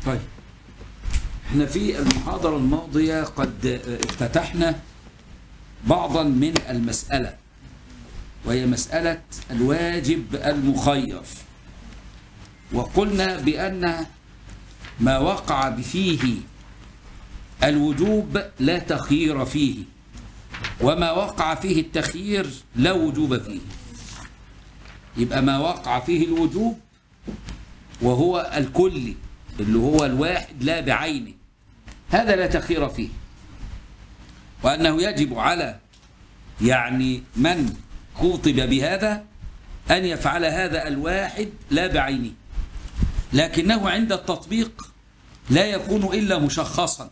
طيب احنا في المحاضرة الماضية قد افتتحنا بعضا من المسألة وهي مسألة الواجب المخير وقلنا بأن ما وقع فيه الوجوب لا تخيير فيه وما وقع فيه التخيير لا وجوب فيه يبقى ما وقع فيه الوجوب وهو الكلي اللي هو الواحد لا بعينه هذا لا تخير فيه وأنه يجب على يعني من خوطب بهذا أن يفعل هذا الواحد لا بعينه لكنه عند التطبيق لا يكون إلا مشخصا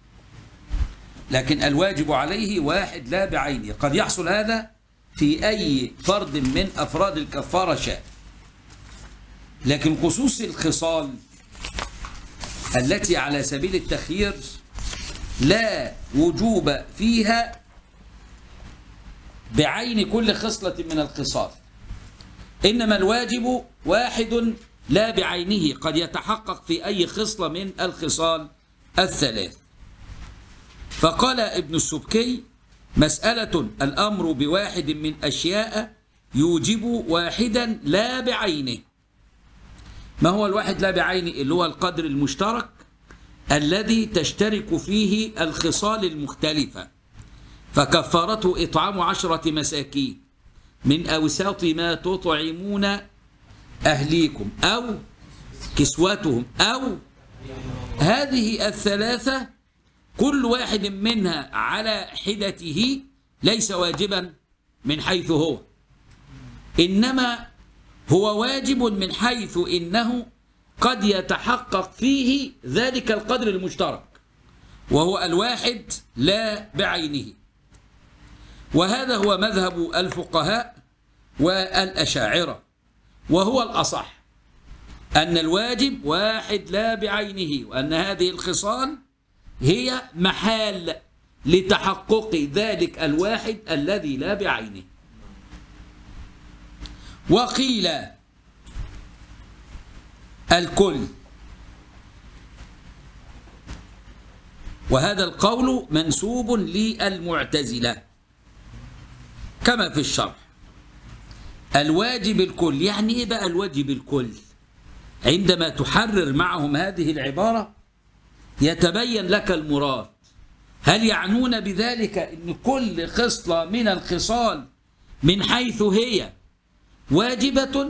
لكن الواجب عليه واحد لا بعينه قد يحصل هذا في أي فرد من أفراد الكفارة شاء لكن خصوص الخصال التي على سبيل التخيير لا وجوب فيها بعين كل خصلة من الخصال إنما الواجب واحد لا بعينه قد يتحقق في أي خصلة من الخصال الثلاث فقال ابن السبكي مسألة الأمر بواحد من أشياء يوجب واحدا لا بعينه ما هو الواحد لا بعينه اللي هو القدر المشترك الذي تشترك فيه الخصال المختلفة فكفارته إطعام عشرة مساكين من أوساط ما تطعمون أهليكم أو كسوتهم أو هذه الثلاثة كل واحد منها على حدته ليس واجبا من حيث هو إنما هو واجب من حيث إنه قد يتحقق فيه ذلك القدر المشترك وهو الواحد لا بعينه وهذا هو مذهب الفقهاء والأشاعرة وهو الأصح أن الواجب واحد لا بعينه وأن هذه الخصال هي محال لتحقق ذلك الواحد الذي لا بعينه وقيل الكل وهذا القول منسوب للمعتزلة كما في الشرح الواجب الكل يعني ايه بقى الواجب الكل عندما تحرر معهم هذه العبارة يتبين لك المراد هل يعنون بذلك ان كل خصلة من الخصال من حيث هي واجبة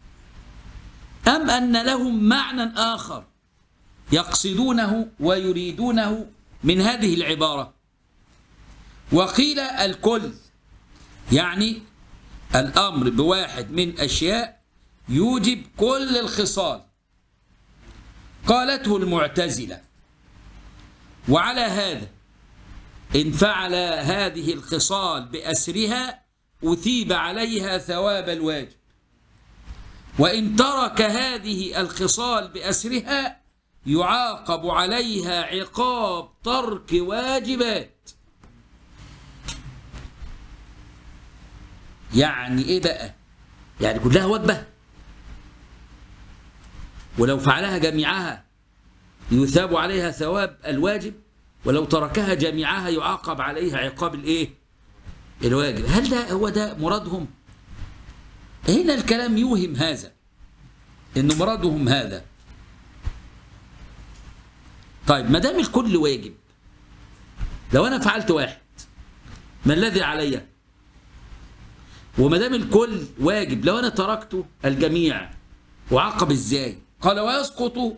أم أن لهم معنى آخر يقصدونه ويريدونه من هذه العبارة وقيل الكل يعني الأمر بواحد من أشياء يوجب كل الخصال قالته المعتزلة وعلى هذا إن فعل هذه الخصال بأسرها أثيب عليها ثواب الواجب وإن ترك هذه الخصال بأسرها يعاقب عليها عقاب ترك واجبات يعني إيه بقى يعني كلها وجبة ولو فعلها جميعها يثاب عليها ثواب الواجب ولو تركها جميعها يعاقب عليها عقاب الايه الواجب هل ده هو ده مرادهم هنا الكلام يوهم هذا ان مرادهم هذا طيب ما دام الكل واجب لو انا فعلت واحد ما الذي علي وما دام الكل واجب لو انا تركته الجميع وعاقب ازاي قال ويسقط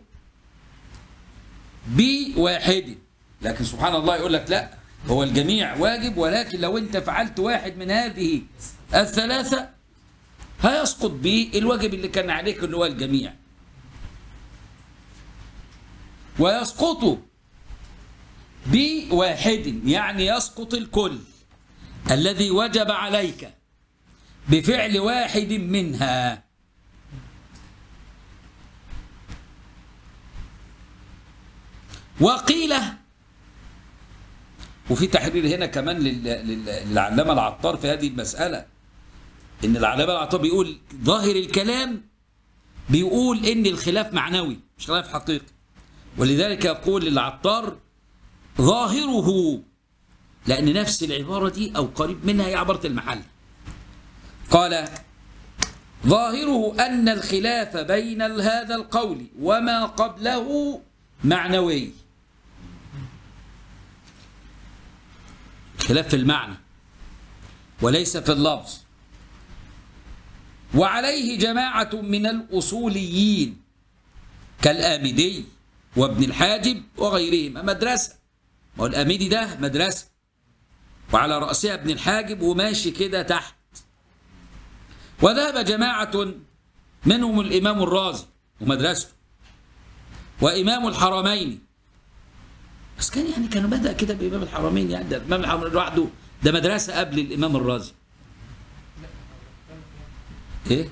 بواحد لكن سبحان الله يقول لك لا هو الجميع واجب ولكن لو انت فعلت واحد من هذه الثلاثة هيسقط به الواجب اللي كان عليك اللي هو الجميع ويسقط بواحد يعني يسقط الكل الذي وجب عليك بفعل واحد منها وقيل وفي تحرير هنا كمان للعلامة العطار في هذه المسألة إن العلامة العطار بيقول ظاهر الكلام بيقول إن الخلاف معنوي مش خلاف حقيقي ولذلك يقول العطار ظاهره لأن نفس العبارة دي أو قريب منها هي عبارة المحل قال ظاهره أن الخلاف بين هذا القول وما قبله معنوي خلاف في المعنى وليس في اللفظ وعليه جماعة من الأصوليين كالآمدي وابن الحاجب وغيرهم مدرسة ما هو الآمدي ده مدرسة وعلى رأسها ابن الحاجب وماشي كده تحت وذهب جماعة منهم الإمام الرازي ومدرسته وإمام الحرمين بس كان يعني كانوا بدأ كده بإمام الحرمين يعني ده إمام الحرمين لوحده ده مدرسة قبل الإمام الرازي إيه؟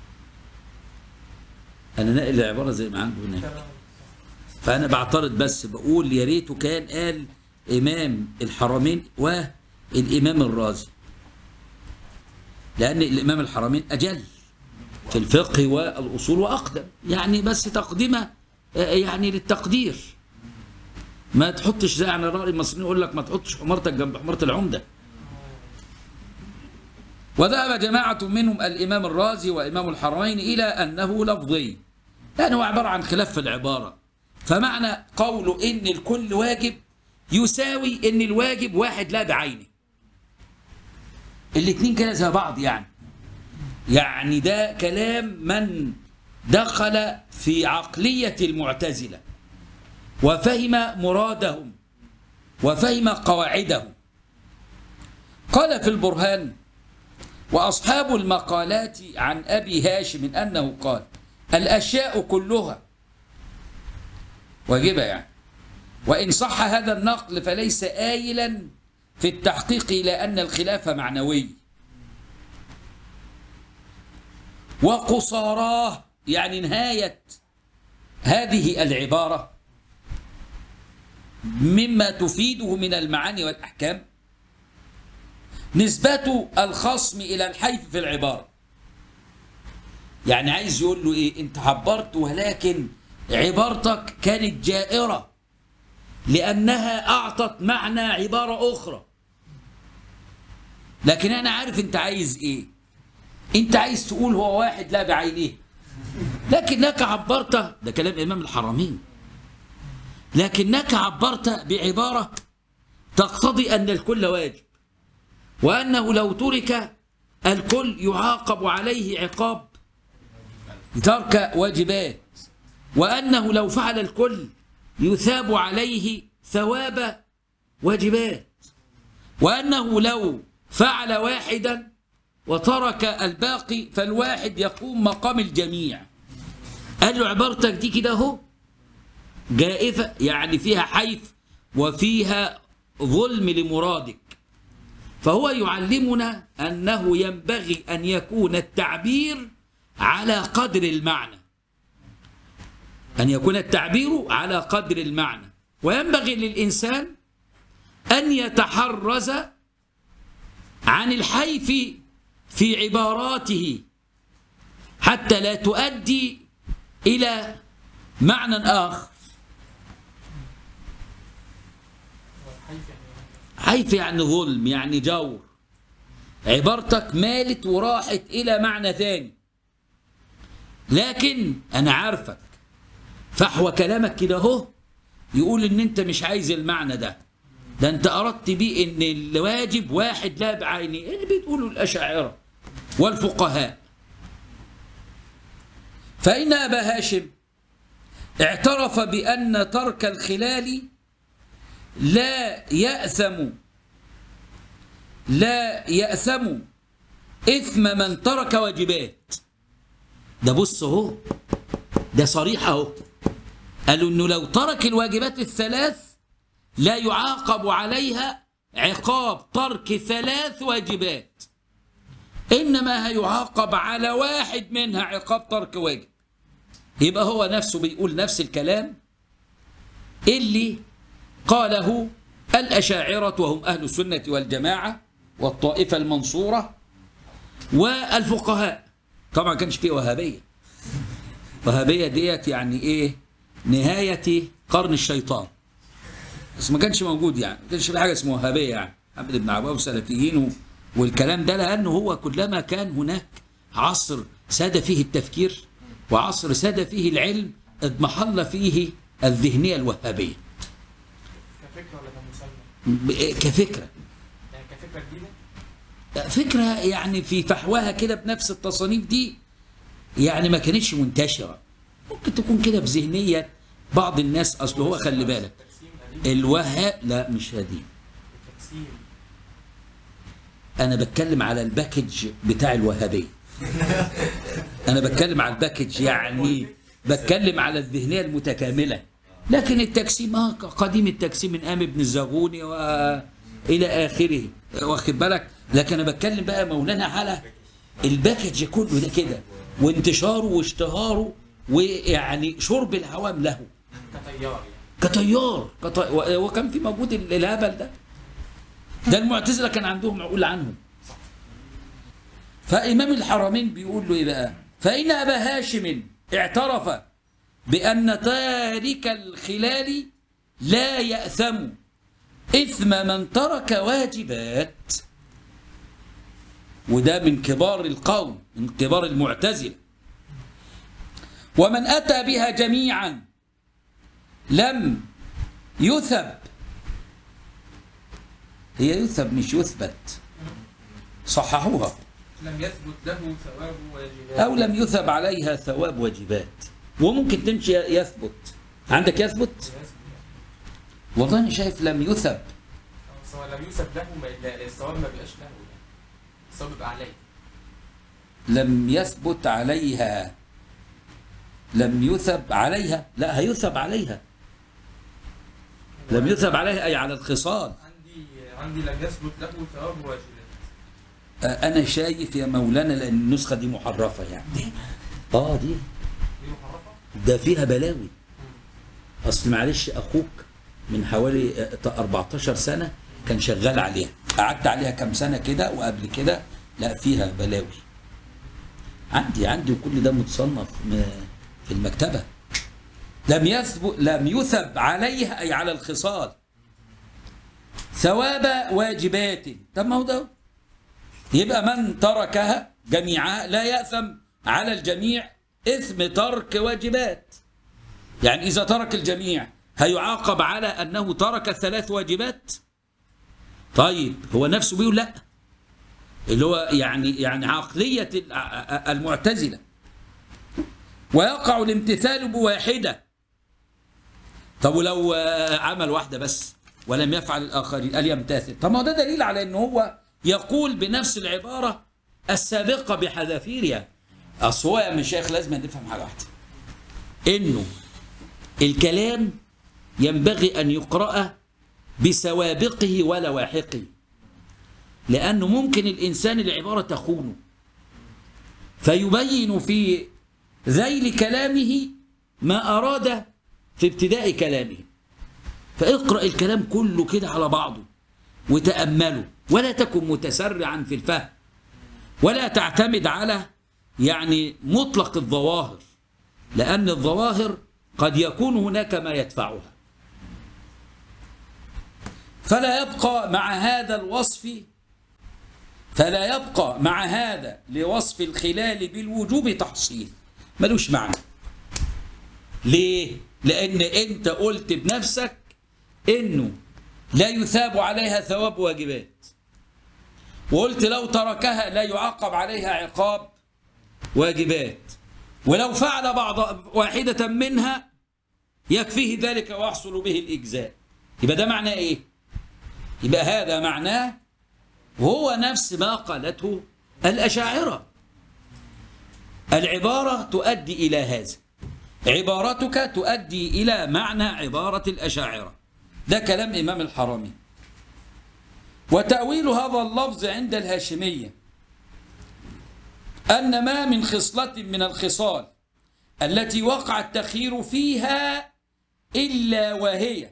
أنا ناقل العبارة زي ما عنده هناك فأنا بعترض بس بقول يا ريته كان قال إمام الحرمين والإمام الرازي لأن الإمام الحرمين أجل في الفقه والأصول وأقدم يعني بس تقدمة يعني للتقدير ما تحطش زي عن الرأي المصريين يقول لك ما تحطش حمارتك جنب حمارة العمدة وذهب جماعة منهم الإمام الرازي وإمام الحرمين إلى أنه لفظي يعني هو عبارة عن خلاف في العبارة فمعنى قوله إن الكل واجب يساوي إن الواجب واحد لا بعينه الاثنين كده زي بعض يعني يعني ده كلام من دخل في عقلية المعتزلة وفهم مرادهم وفهم قواعدهم قال في البرهان وأصحاب المقالات عن أبي هاشم أنه قال الأشياء كلها واجبة يعني وإن صح هذا النقل فليس آيلا في التحقيق إلى أن الخلاف معنوي وقصاراه يعني نهاية هذه العبارة مما تفيده من المعاني والأحكام نسبة الخصم إلى الحيف في العبارة يعني عايز يقول له إيه أنت عبرت ولكن عبارتك كانت جائرة لأنها أعطت معنى عبارة أخرى لكن أنا عارف أنت عايز إيه أنت عايز تقول هو واحد لا بعينيه لكنك عبرت ده كلام إمام الحرمين لكنك عبرت بعبارة تقتضي أن الكل واجب وأنه لو ترك الكل يعاقب عليه عقاب ترك واجبات وأنه لو فعل الكل يثاب عليه ثواب واجبات وأنه لو فعل واحدا وترك الباقي فالواحد يقوم مقام الجميع قال له عبارتك دي كده اهو جائفة يعني فيها حيف وفيها ظلم لمرادك فهو يعلمنا أنه ينبغي أن يكون التعبير على قدر المعنى أن يكون التعبير على قدر المعنى وينبغي للإنسان أن يتحرز عن الحيف في عباراته حتى لا تؤدي إلى معنى آخر حيف يعني ظلم يعني جور عبارتك مالت وراحت إلى معنى ثاني لكن أنا عارفك فحوى كلامك كده اهو يقول ان انت مش عايز المعنى ده ده انت اردت بيه ان الواجب واحد لا بعينه اللي بتقوله الاشاعره والفقهاء فان ابا هاشم اعترف بان ترك الخلال لا ياثم لا ياثم اثم من ترك واجبات ده بص اهو ده صريح اهو قالوا انه لو ترك الواجبات الثلاث لا يعاقب عليها عقاب ترك ثلاث واجبات انما هيعاقب على واحد منها عقاب ترك واجب يبقى هو نفسه بيقول نفس الكلام اللي قاله الاشاعره وهم اهل السنه والجماعه والطائفه المنصوره والفقهاء طبعا كانش فيه وهابيه وهابيه ديت يعني ايه نهاية قرن الشيطان بس ما كانش موجود يعني ما كانش في حاجة اسمها وهابية يعني محمد بن عباس وسلفيين و- والكلام ده لأنه هو كلما كان هناك عصر ساد فيه التفكير وعصر ساد فيه العلم اضمحل فيه الذهنية الوهابية كفكره ولا كمسمى؟ ب- كفكرة يعني كفكره جديده؟ فكرة يعني في فحواها كده بنفس التصانيف دي يعني ما كانتش منتشرة ممكن تكون كده في ذهنية بعض الناس أصل هو خلي بالك التقسيم قديم الوهاب لا مش قديم التقسيم أنا بتكلم على الباكج بتاع الوهابية أنا بتكلم على الباكج يعني بتكلم على الذهنية المتكاملة لكن التقسيم آه قديم التقسيم من أيام ابن الزغوني وإلى آخره واخد بالك لكن أنا بتكلم بقى مولانا على الباكج كله ده كده وانتشاره واشتهاره ويعني شرب العوام له كتيار يعني كطيار كط... و- وكان في موجود ال- الهبل ده ده المعتزله كان عندهم عقول عنهم فامام الحرمين بيقول له ايه بقى فان ابا هاشم اعترف بان تارك الخلال لا ياثم اثم من ترك واجبات وده من كبار القوم من كبار المعتزله ومن اتى بها جميعا لم يثب هي يثب مش يثبت صححوها لم يثبت له ثواب واجبات أو لم يثب عليها ثواب واجبات وممكن تمشي يثبت عندك يثبت والله أنا شايف لم يثب بس هو لم يثب له ما لا- الثواب ما بيبقاش له يعني الثواب بيبقى عليه لم يثبت عليها لم يثب عليها لا هيثب عليها لم يثب عليها أي على الخصال عندي عندي لم يثبت له ثواب واجبات آه، أنا شايف يا مولانا لأن النسخة دي محرفة يعني آه دي دي محرفه ده فيها بلاوي اصل معلش اخوك من حوالي آه، 14 سنه كان شغال عليها قعدت عليها كام سنه كده وقبل كده لا فيها بلاوي عندي عندي وكل ده متصنف م- في المكتبه لم يثبت لم يثب عليها اي على الخصال ثواب واجبات طب ما هو ده يبقى من تركها جميعها لا يأثم على الجميع إثم ترك واجبات يعني إذا ترك الجميع هيعاقب على أنه ترك الثلاث واجبات طيب هو نفسه بيقول لا اللي هو يعني يعني عقلية الع- المعتزلة ويقع الامتثال بواحدة طب ولو آه، عمل واحدة بس ولم يفعل الآخرين قال يمتثل طب ما هو ده دليل على أنه هو يقول بنفس العبارة السابقة بحذافيرها أصل هو يا مشايخ لازم نفهم حاجة واحدة إنه الكلام ينبغي أن يقرأ بسوابقه ولواحقه لأنه ممكن الإنسان العبارة تخونه فيبين في ذيل كلامه ما أراد في ابتداء كلامه فاقرأ الكلام كله كده على بعضه وتأمله ولا تكن متسرعا في الفهم ولا تعتمد على يعني مطلق الظواهر لأن الظواهر قد يكون هناك ما يدفعها فلا يبقى مع هذا الوصف فلا يبقى مع هذا لوصف الخلال بالوجوب تحصيل ملوش معنى ليه؟ لأن أنت قلت بنفسك إنه لا يثاب عليها ثواب واجبات وقلت لو تركها لا يعاقب عليها عقاب واجبات ولو فعل بعض واحدة منها يكفيه ذلك ويحصل به الإجزاء يبقى ده معناه إيه؟ يبقى هذا معناه هو نفس ما قالته الأشاعرة العبارة تؤدي إلى هذا عبارتك تؤدي إلى معنى عبارة الأشاعرة ده كلام إمام الحرمي وتأويل هذا اللفظ عند الهاشمية أن ما من خصلة من الخصال التي وقع التخيير فيها إلا وهي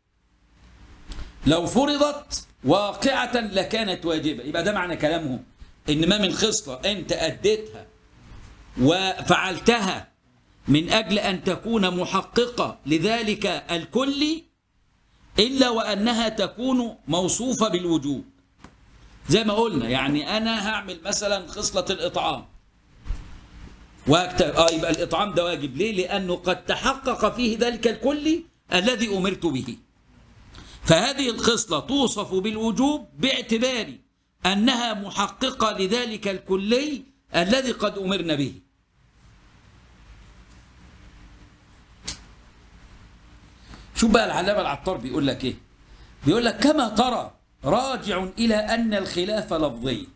لو فرضت واقعة لكانت واجبة يبقى ده معنى كلامهم إن ما من خصلة أنت أديتها وفعلتها من أجل أن تكون محققة لذلك الكل إلا وأنها تكون موصوفة بالوجوب زي ما قلنا يعني أنا هعمل مثلا خصلة الإطعام واكتب اه يبقى الإطعام ده واجب ليه؟ لأنه قد تحقق فيه ذلك الكل الذي أمرت به فهذه الخصلة توصف بالوجوب باعتبار أنها محققة لذلك الكلي الذي قد أمرنا به شوف بقى العلامة العطار بيقول لك ايه بيقول لك كما ترى راجع إلى أن الخلاف لفظي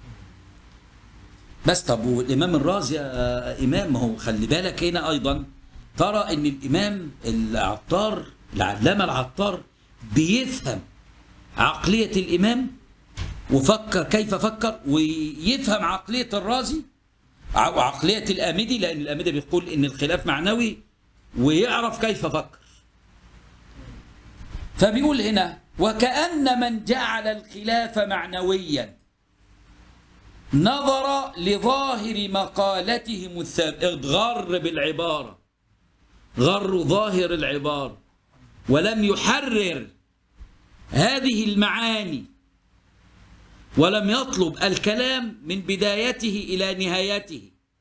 بس طب والإمام الرازي يا إمام ما هو خلي بالك هنا أيضا ترى أن الإمام العطار العلامة العطار بيفهم عقلية الإمام وفكر كيف فكر ويفهم عقلية الرازي وعقلية الآمدي لأن الآمدي بيقول إن الخلاف معنوي ويعرف كيف فكر فبيقول هنا وكأن من جعل الخلاف معنويا نظر لظاهر مقالتهم الثابت غر بالعبارة غر ظاهر العبارة ولم يحرر هذه المعاني ولم يطلب الكلام من بدايته إلى نهايته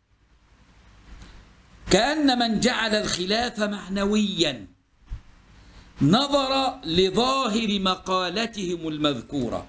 كأن من جعل الخلاف معنويا نظر لظاهر مقالتهم المذكورة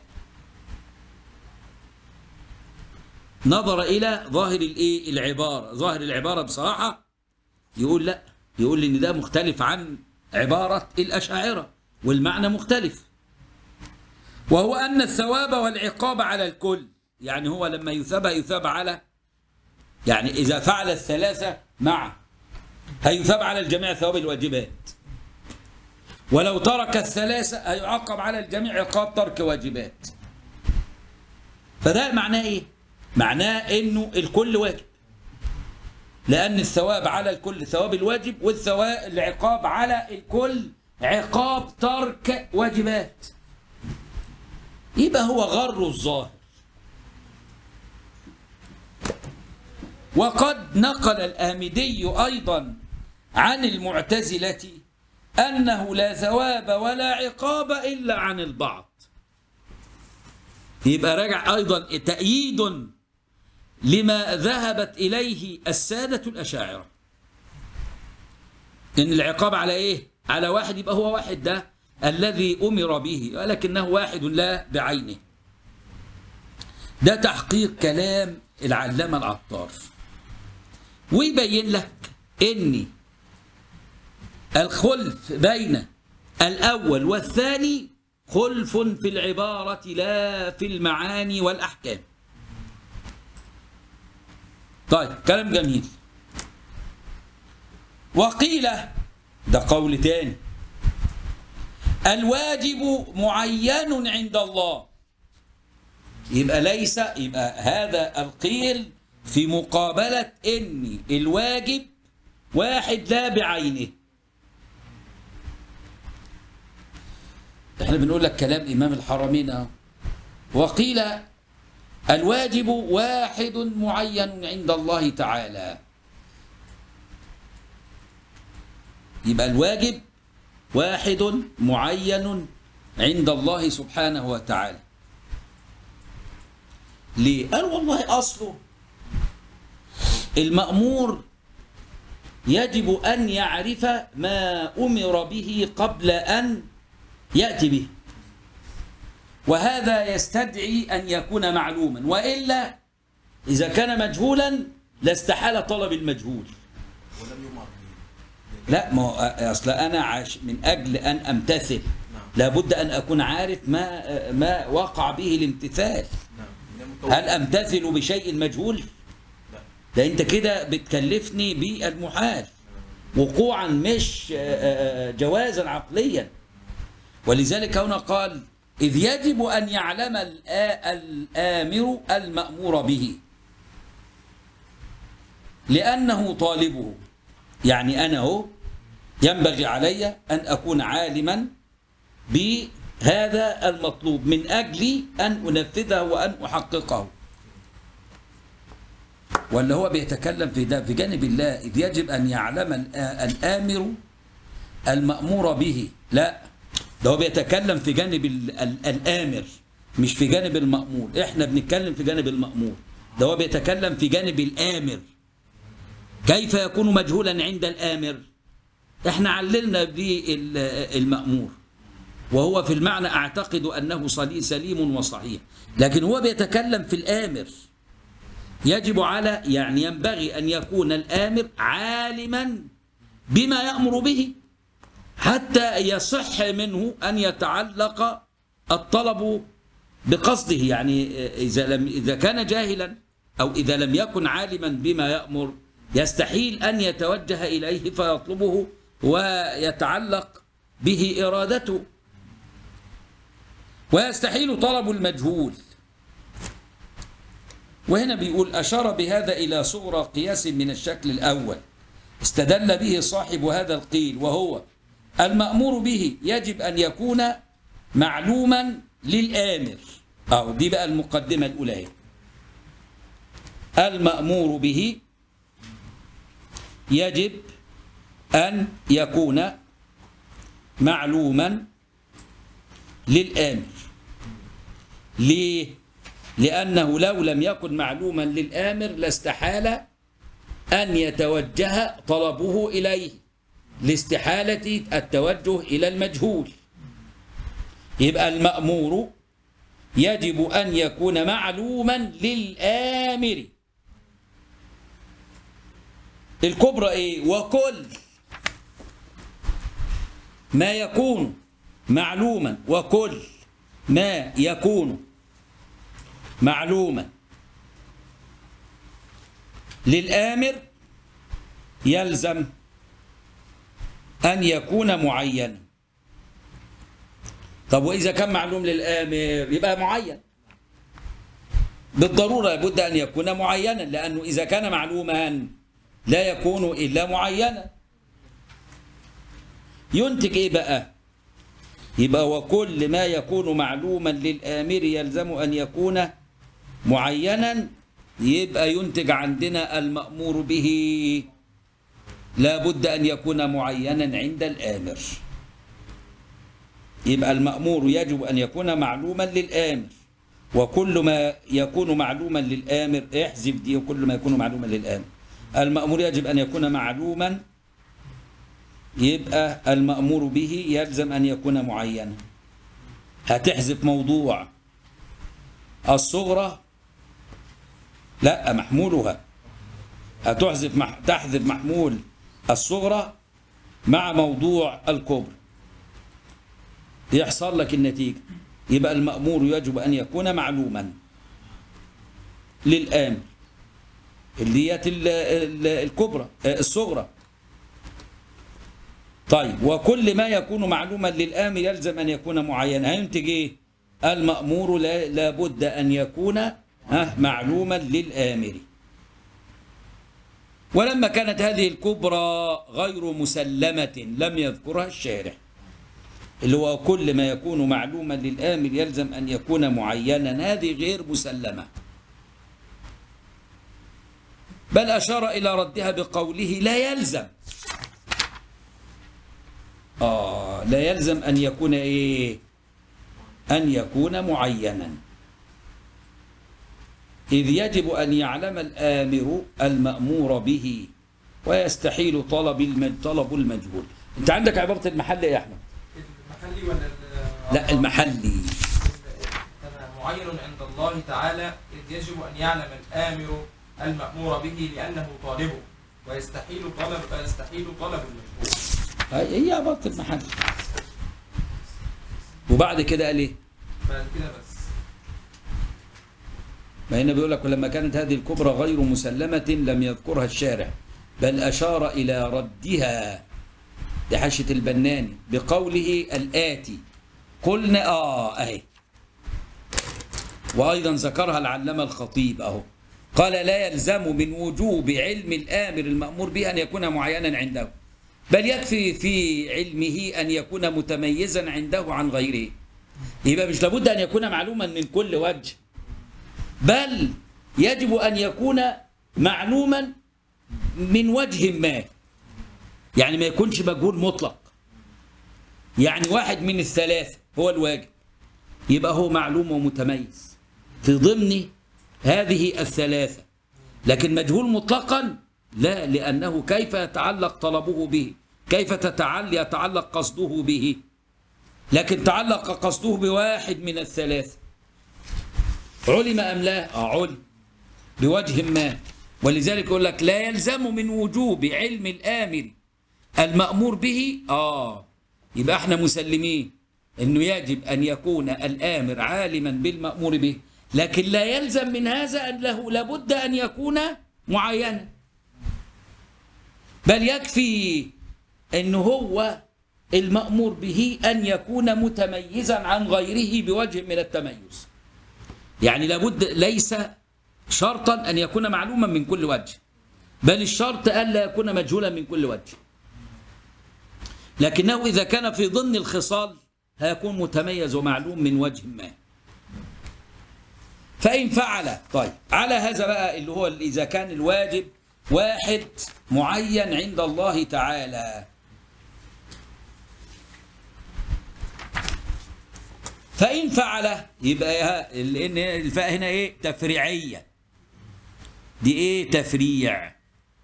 نظر إلى ظاهر الإيه العبارة ظاهر العبارة بصراحة يقول لا يقول إن ده مختلف عن عبارة الأشاعرة والمعنى مختلف وهو أن الثواب والعقاب على الكل يعني هو لما يثاب يثاب على يعني إذا فعل الثلاثة معا هيثاب على الجميع ثواب الواجبات ولو ترك الثلاثة هيعاقب على الجميع عقاب ترك واجبات فده معناه ايه معناه انه الكل واجب لان الثواب على الكل ثواب الواجب والثواب العقاب على الكل عقاب ترك واجبات يبقى هو غر الظاهر وقد نقل الآمدي أيضا عن المعتزلة أنه لا ثواب ولا عقاب إلا عن البعض يبقى راجع أيضا تأييد لما ذهبت إليه السادة الأشاعرة إن العقاب على إيه؟ على واحد يبقى هو واحد ده الذي أمر به ولكنه واحد لا بعينه ده تحقيق كلام العلامة العطار ويبين لك إن الخلف بين الأول والثاني خلف في العبارة لا في المعاني والأحكام طيب كلام جميل وقيل ده قول تاني الواجب معين عند الله يبقى ليس يبقى هذا القيل في مقابلة ان الواجب واحد لا بعينه احنا بنقول لك كلام امام الحرمين اهو وقيل الواجب واحد معين عند الله تعالى يبقى الواجب واحد معين عند الله سبحانه وتعالى ليه؟ قال والله أصله المأمور يجب أن يعرف ما أمر به قبل أن يأتي به وهذا يستدعي أن يكون معلوما وإلا إذا كان مجهولا لاستحال طلب المجهول ولم يؤمر به لا ما هو اصل انا عاش من اجل ان امتثل نعم لابد ان اكون عارف ما ما وقع به الامتثال نعم من المتوقع. هل امتثل بشيء مجهول لا ده انت كده بتكلفني بالمحال وقوعا مش آه، آه، جوازا عقليا ولذلك هنا قال إذ يجب أن يعلم الآ- الآمر المأمور به لأنه طالبه يعني أنا هو ينبغي علي أن أكون عالما بهذا المطلوب من أجل أن أنفذه وأن أحققه ولا هو بيتكلم في ده في جانب الله إذ يجب أن يعلم الآ- الآمر المأمور به لا ده هو بيتكلم في جانب ال- ال- الآمر مش في جانب المأمور احنا بنتكلم في جانب المأمور ده هو بيتكلم في جانب الآمر كيف يكون مجهولا عند الآمر احنا عللنا بالمأمور وهو في المعنى أعتقد أنه صلي- سليم وصحيح لكن هو بيتكلم في الآمر يجب على يعني ينبغي أن يكون الآمر عالما بما يأمر به حتى يصح منه أن يتعلق الطلب بقصده يعني إذا لم إذا كان جاهلا أو إذا لم يكن عالما بما يأمر يستحيل أن يتوجه إليه فيطلبه ويتعلق به إرادته ويستحيل طلب المجهول وهنا بيقول أشار بهذا إلى صغرى قياس من الشكل الأول استدل به صاحب هذا القيل وهو المأمور به يجب أن يكون معلوما للآمر أو دي بقى المقدمة الأولى اهي. المأمور به يجب أن يكون معلوما للآمر ليه؟ لأنه لو لم يكن معلوما للآمر لاستحال أن يتوجه طلبه إليه لاستحالة التوجه إلى المجهول يبقى المأمور يجب أن يكون معلوما للآمر الكبرى إيه وكل ما يكون معلوما وكل ما يكون معلوما للآمر يلزم أن يكون معينا طب وإذا كان معلوم للآمر يبقى معين بالضرورة لابد أن يكون معينا لأنه إذا كان معلوما لا يكون إلا معينا ينتج إيه بقى يبقى وكل ما يكون معلوما للآمر يلزم أن يكون معينا يبقى ينتج عندنا المأمور به لا بد أن يكون معينا عند الآمر يبقى المأمور يجب أن يكون معلوما للآمر وكل ما يكون معلوما للآمر احذف دي وكل ما يكون معلوما للآمر المأمور يجب أن يكون معلوما يبقى المأمور به يلزم أن يكون معينا هتحذف موضوع الصغرى لا محمولها هتحذف مح... تحذف محمول الصغرى مع موضوع الكبرى يحصل لك النتيجة يبقى المأمور يجب أن يكون معلوما للآمر اللي هي ال- ال- الكبرى آه، الصغرى طيب وكل ما يكون معلوما للآمر يلزم أن يكون معينا هينتج إيه المأمور لا لابد أن يكون ها معلوما للآمر ولما كانت هذه الكبرى غير مسلمة لم يذكرها الشارح اللي هو كل ما يكون معلوما للآمر يلزم أن يكون معينا هذه غير مسلمة بل أشار إلى ردها بقوله لا يلزم آه لا يلزم أن يكون إيه أن يكون معينا إذ يجب أن يعلم الآمر المأمور به ويستحيل طلب المج... طلب المجهول أنت عندك عبارة المحل إيه يا أحمد المحلي ولا ال- لا المحلي تمام. معين عند الله تعالى إذ يجب أن يعلم الآمر المأمور به لأنه طالبه ويستحيل طلب ويستحيل طلب المجهول هي عبارة المحل وبعد كده قال إيه بعد كده بس ما هنا بيقول لك ولما كانت هذه الكبرى غير مسلمة لم يذكرها الشارع بل أشار إلى ردها لحاشة البناني بقوله الآتي قلنا آه أهي وأيضا ذكرها العلامة الخطيب أهو قال لا يلزم من وجوب علم الآمر المأمور به أن يكون معينا عنده بل يكفي في علمه أن يكون متميزا عنده عن غيره يبقى مش لابد أن يكون معلوما من كل وجه بل يجب أن يكون معلوما من وجه ما يعني ما يكونش مجهول مطلق يعني واحد من الثلاثة هو الواجب يبقى هو معلوم ومتميز في ضمن هذه الثلاثة لكن مجهول مطلقا لا لأنه كيف يتعلق طلبه به كيف تتعل يتعلق قصده به لكن تعلق قصده بواحد من الثلاثة علم أم لا؟ آه علم بوجه ما ولذلك يقول لك لا يلزم من وجوب علم الآمر المأمور به آه يبقى احنا مسلمين انه يجب ان يكون الآمر عالما بالمأمور به لكن لا يلزم من هذا أن له لابد أن يكون معينا بل يكفي أن هو المأمور به أن يكون متميزا عن غيره بوجه من التميز يعني لابد ليس شرطا أن يكون معلوما من كل وجه بل الشرط ألا يكون مجهولا من كل وجه لكنه إذا كان في ضمن الخصال هيكون متميز ومعلوم من وجه ما فإن فعل طيب على هذا بقى اللي هو إذا كان الواجب واحد معين عند الله تعالى فإن فعل يبقى لأن الفاء هنا إيه تفريعية دي إيه تفريع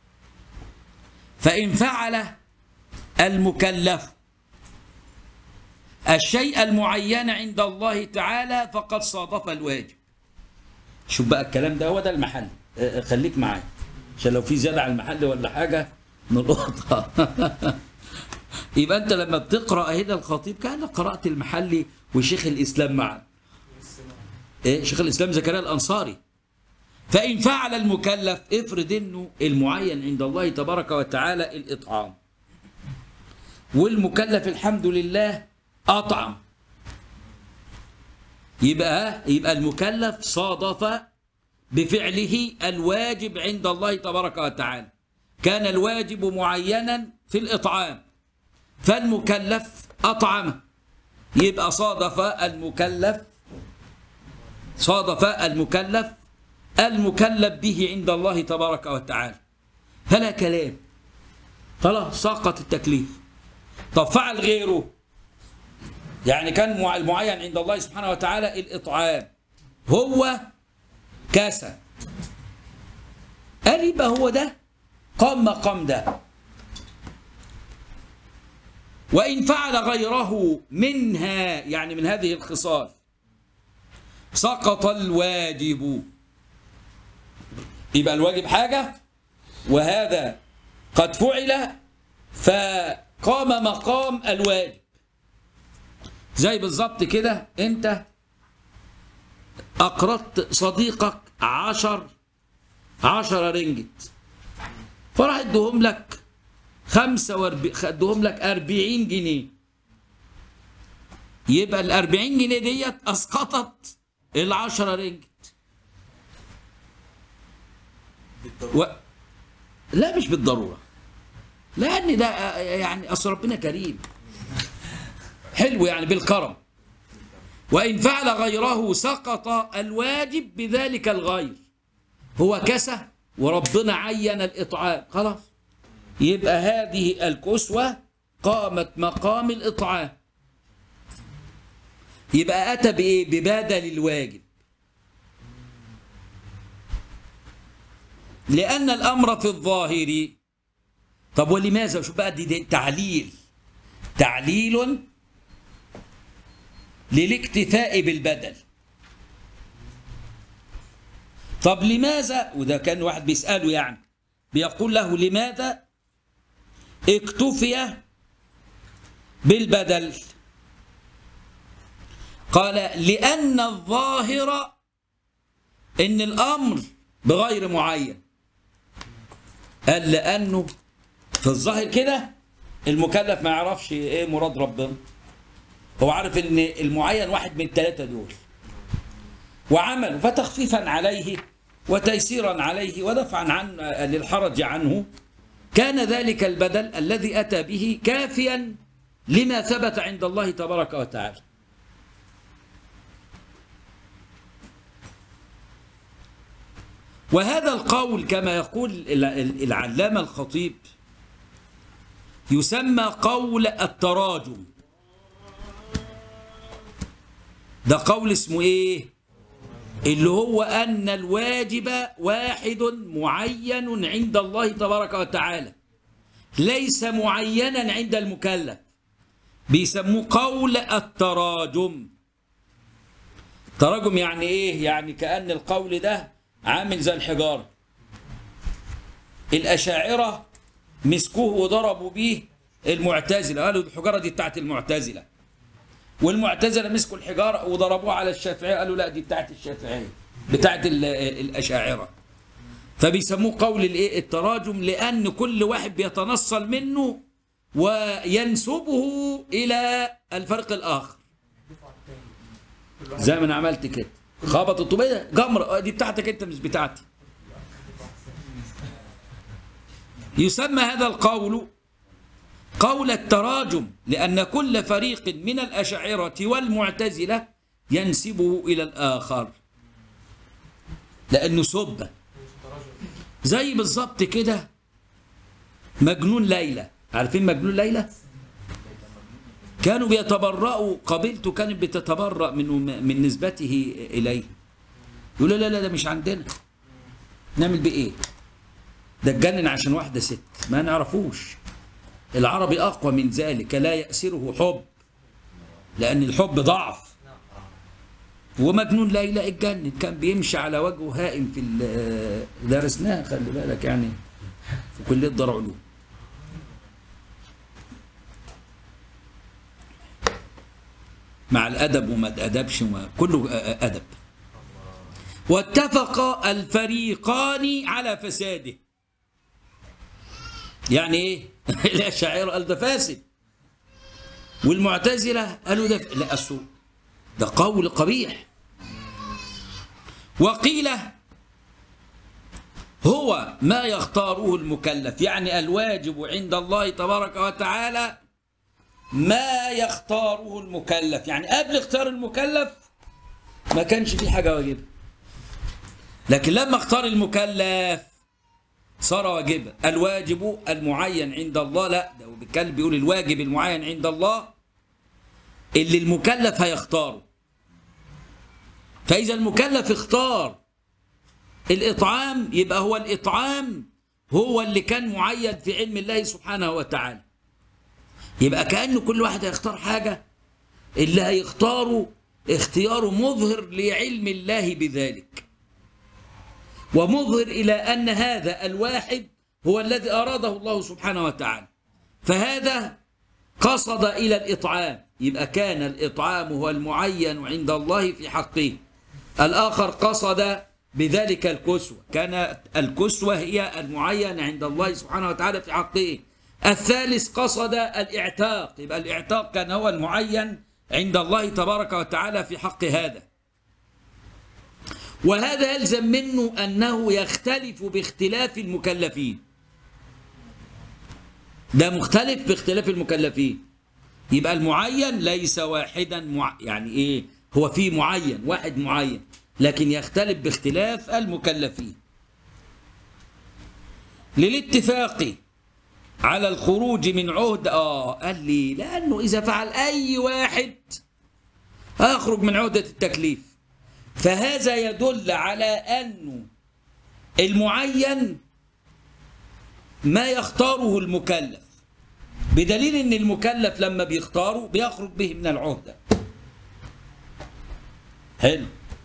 فإن فعل المكلف الشيء المعين عند الله تعالى فقد صادف الواجب شوف بقى الكلام ده هو ده المحل آه، خليك معايا عشان لو في زيادة على المحل ولا حاجة نلقطها يبقى انت لما بتقرا هنا الخطيب كانك قرات المحلي وشيخ الاسلام معا ايه شيخ الاسلام زكريا الانصاري فان فعل المكلف افرض انه المعين عند الله تبارك وتعالى الاطعام والمكلف الحمد لله اطعم يبقى يبقى المكلف صادف بفعله الواجب عند الله تبارك وتعالى كان الواجب معينا في الإطعام فالمكلف أطعمه يبقى صادف المكلف صادف المكلف المكلف به عند الله تبارك وتعالى فلا كلام خلاص سقط التكليف طب فعل غيره يعني كان مع- المعين عند الله سبحانه وتعالى الإطعام هو كاسة قال يبقى هو ده قام مقام ده وإن فعل غيره منها يعني من هذه الخصال سقط الواجب يبقى الواجب حاجة وهذا قد فعل فقام مقام الواجب زي بالظبط كده انت أقرضت صديقك عشر عشرة رنجت فراح ادوهم لك خمسة واربعين ادوهم لك أربعين جنيه يبقى الأربعين جنيه ديت أسقطت العشرة رنجت و... لا مش بالضرورة لأن ده يعني أصل ربنا كريم حلو يعني بالكرم وإن فعل غيره سقط الواجب بذلك الغير هو كسى وربنا عين الإطعام خلاص يبقى هذه الكسوة قامت مقام الإطعام يبقى أتى بإيه ببدل الواجب لأن الأمر في الظاهر طب ولماذا شوف بقى دي, دي تعليل تعليل للاكتفاء بالبدل طب لماذا وده كان واحد بيسأله يعني بيقول له لماذا اكتفي بالبدل قال لأن الظاهر إن الأمر بغير معين قال لأنه في الظاهر كده المكلف ما يعرفش إيه مراد ربنا هو عارف إن المعين واحد من الثلاثة دول وعمل فتخفيفا عليه وتيسيرا عليه ودفعا عن للحرج عنه كان ذلك البدل الذي أتى به كافيا لما ثبت عند الله تبارك وتعالى وهذا القول كما يقول ال- العلامة الخطيب يسمى قول التراجم ده قول اسمه ايه اللي هو ان الواجب واحد معين عند الله تبارك وتعالى ليس معينا عند المكلف بيسموه قول التراجم تراجم يعني ايه يعني كأن القول ده عامل زي الحجارة الأشاعرة مسكوه وضربوا بيه المعتزلة قالوا الحجارة دي بتاعت المعتزلة والمعتزلة مسكوا الحجارة وضربوها على الشافعية قالوا لا دي بتاعت الشافعية بتاعت ال- الأشاعرة فبيسموه قول الايه التراجم لأن كل واحد بيتنصل منه وينسبه إلى الفرق الآخر زي ما انا عملت كده خبط الطوبيه جمره آه، دي بتاعتك انت مش بتاعتي يسمى هذا القول قول التراجم لأن كل فريق من الأشاعرة والمعتزلة ينسبه إلى الآخر لأنه سبة زي بالظبط كده مجنون ليلى عارفين مجنون ليلى؟ كانوا بيتبرأوا قبيلته كانت بتتبرأ من من نسبته إليه يقولوا لا لا ده مش عندنا نعمل بيه ايه ده اتجنن عشان واحدة ست ما نعرفوش العربي أقوى من ذلك لا يأسره حب لأن الحب ضعف ومجنون ليلى اتجنن كان بيمشي على وجهه هائم في ال- درسناها خلي بالك يعني في كلية دار علوم مع الأدب وما أدبش كله أدب واتفق الفريقان على فساده يعني ايه الاشاعره قال ده فاسد والمعتزله قالوا ده ف- لا أصل ده قول قبيح وقيل هو ما يختاره المكلف يعني الواجب عند الله تبارك وتعالى ما يختاره المكلف يعني قبل اختيار المكلف ما كانش في حاجه واجبه لكن لما اختار المكلف صار واجبا الواجب المعين عند الله لا ده هو بيتكلم بيقول الواجب المعين عند الله اللي المكلف هيختاره فإذا المكلف اختار الإطعام يبقى هو الإطعام هو اللي كان معين في علم الله سبحانه وتعالى يبقى كأنه كل واحد هيختار حاجة اللي هيختاره اختياره مظهر لعلم الله بذلك ومظهر إلى أن هذا الواحد هو الذي أراده الله سبحانه وتعالى فهذا قصد إلى الإطعام يبقى كان الإطعام هو المعين عند الله في حقه الآخر قصد بذلك الكسوة كانت الكسوة هي المعينة عند الله سبحانه وتعالى في حقه الثالث قصد الاعتاق يبقى الاعتاق كان هو المعين عند الله تبارك وتعالى في حق هذا وهذا يلزم منه أنه يختلف باختلاف المكلفين ده مختلف باختلاف المكلفين يبقى المعين ليس واحدا مع... يعني ايه هو في معين واحد معين لكن يختلف باختلاف المكلفين للاتفاق على الخروج من عهد اه قال لي لانه اذا فعل اي واحد هيخرج من عهده التكليف فهذا يدل على أنه المعين ما يختاره المكلف بدليل أن المكلف لما بيختاره بيخرج به من العهدة حلو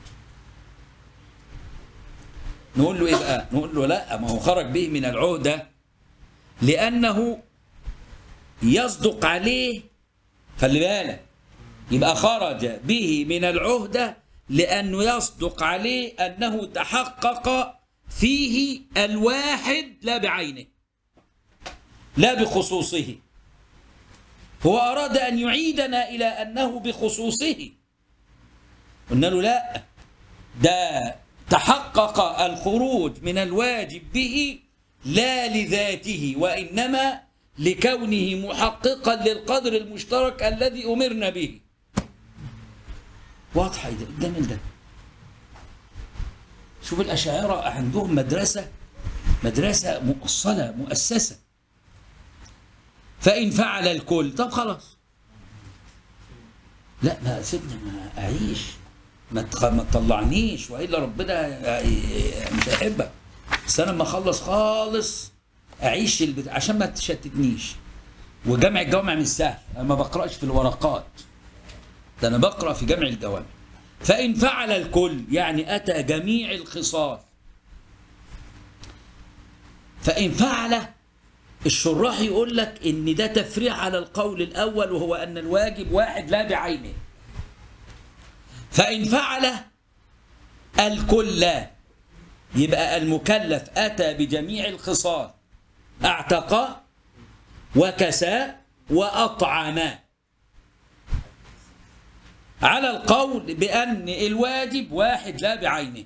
نقول له ايه بقى نقول له لا ما هو خرج به من العهدة لأنه يصدق عليه خلي بالك يبقى خرج به من العهدة لأنه يصدق عليه أنه تحقق فيه الواحد لا بعينه لا بخصوصه هو أراد أن يعيدنا إلى أنه بخصوصه قلنا له لا ده تحقق الخروج من الواجب به لا لذاته وإنما لكونه محققا للقدر المشترك الذي أمرنا به واضحة ده قدام ده شوف الأشاعرة عندهم مدرسة مدرسة مؤصلة مؤسسة فإن فعل الكل طب خلاص لا ما سيبني ما أعيش ما تخ- ما تطلعنيش وإلا ربنا مش هيحبك بس أنا لما أخلص خالص أعيش البتاع عشان ما تشتتنيش وجمع الجوامع مش سهل أنا ما بقرأش في الورقات ده أنا بقرأ في جمع الجوامع فإن فعل الكل يعني أتى جميع الخصال فإن فعل الشراح يقول لك إن ده تفريع على القول الأول وهو أن الواجب واحد لا بعينه فإن فعل الكل يبقى المكلف أتى بجميع الخصال اعتق وكسى وأطعم على القول بأن الواجب واحد لا بعينه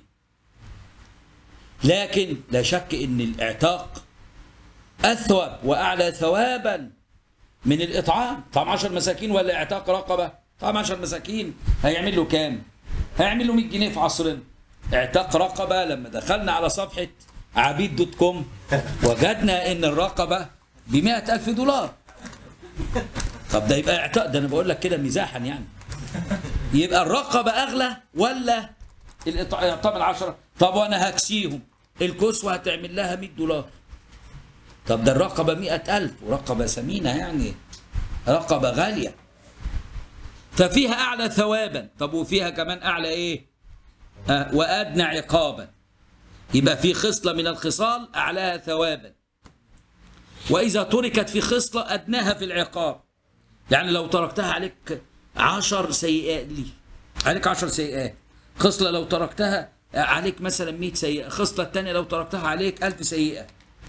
لكن لا شك أن الإعتاق أثوب وأعلى ثوابا من الإطعام طعم عشر مساكين ولا إعتاق رقبة طعم عشر مساكين هيعمل له كام هيعمل له 100 جنيه في عصرنا اعتاق رقبة لما دخلنا على صفحة عبيد دوت كوم وجدنا ان الرقبة ب ألف دولار طب ده يبقى اعتاق ده انا بقول لك كده مزاحا يعني يبقى الرقبة اغلى ولا الإطعام العشرة طب وانا هكسيهم الكسوة هتعمل لها 100 دولار طب ده الرقبة مئة ألف ورقبة ثمينة يعني رقبة غالية ففيها أعلى ثوابا طب وفيها كمان أعلى إيه آه وأدنى عقابا يبقى في خصلة من الخصال أعلاها ثوابا وإذا تركت في خصلة أدناها في العقاب يعني لو تركتها عليك عشر سيئات لي عليك عشر سيئات خصلة لو تركتها عليك مثلا 100 سيئة خصلة الثانية لو تركتها عليك ألف سيئة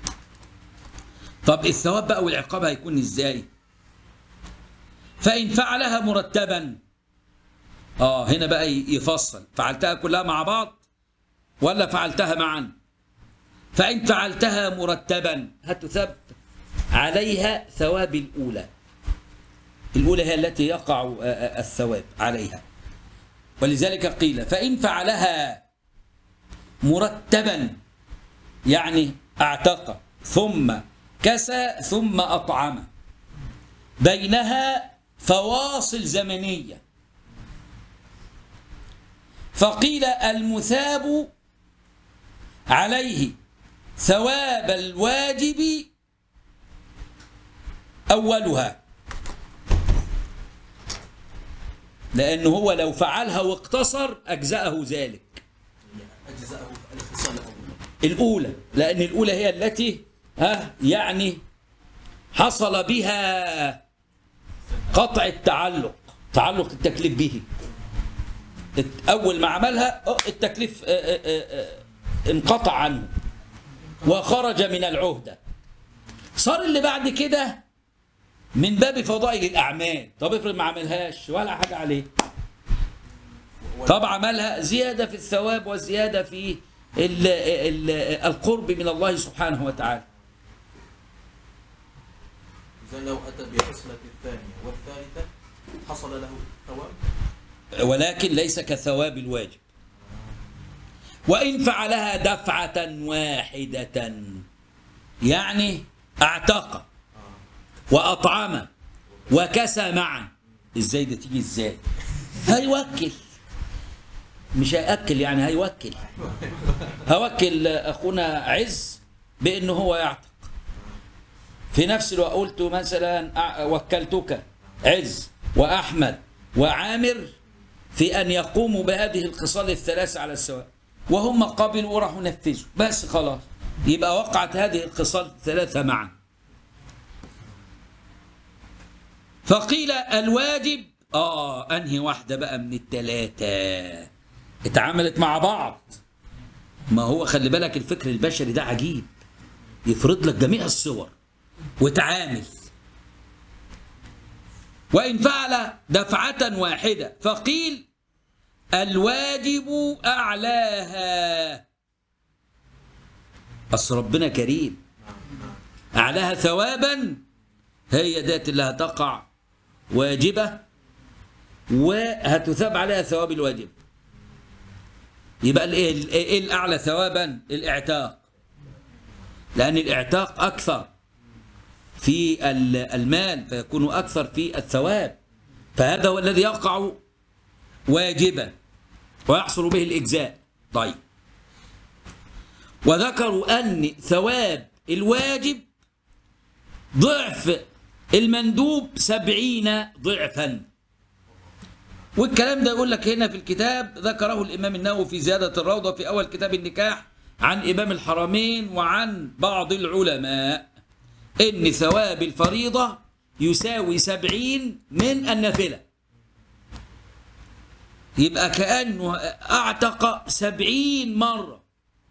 طب الثواب بقى والعقاب هيكون ازاي فإن فعلها مرتبا اه هنا بقى يفصل فعلتها كلها مع بعض ولا فعلتها معا فإن فعلتها مرتبا هتثب عليها ثواب الأولى الأولى هي التي يقع الثواب عليها ولذلك قيل فإن فعلها مرتبا يعني اعتق ثم كسى ثم أطعم بينها فواصل زمنية فقيل المثاب عليه ثواب الواجب أولها لأنه هو لو فعلها واقتصر أجزأه ذلك أجزاءه الخصال الأول الأولى لأن الأولى هي التي ها يعني حصل بها قطع التعلق تعلق التكليف به أول ما عملها أه، التكليف آه، آه، آه، انقطع عنه وخرج من العهدة صار اللي بعد كده من باب فضائل الأعمال طب افرض ما عملهاش ولا حاجة عليه طب عملها زيادة في الثواب وزيادة في ال ال القرب من الله سبحانه وتعالى إذا لو أتى بالخصلة الثانية والثالثة حصل له ثواب ولكن ليس كثواب الواجب وإن فعلها دفعة واحدة يعني اعتق وأطعم وكسى معا ازاي ده تيجي ازاي هيوكل مش هيأكل يعني هيوكل هوكل أخونا عز بأنه هو يعتق في نفس الوقت قلت مثلا أع- وكلتك عز وأحمد وعامر في أن يقوموا بهذه الخصال الثلاثة على السواء وهم قبلوا وراحوا نفذوا بس خلاص يبقى وقعت هذه الخصال الثلاثة معا فقيل الواجب آه أنهي واحدة بقى من الثلاثة اتعاملت مع بعض ما هو خلي بالك الفكر البشري ده عجيب يفرض لك جميع الصور وتعامل وإن فعل دفعة واحدة فقيل الواجب أعلاها أصل ربنا كريم أعلاها ثوابا هي ذات اللي هتقع واجبة وهتثاب عليها ثواب الواجب يبقى الايه ايه الاعلى ثوابا الاعتاق لان الاعتاق اكثر في ال- المال فيكون اكثر في الثواب فهذا هو الذي يقع واجبا ويحصل به الاجزاء طيب وذكروا ان ثواب الواجب ضعف المندوب سبعين ضعفا والكلام ده يقول لك هنا في الكتاب ذكره الإمام النووي في زيادة الروضة في أول كتاب النكاح عن إمام الحرمين وعن بعض العلماء إن ثواب الفريضة يساوي سبعين من النافلة يبقى كأنه أعتق سبعين مرة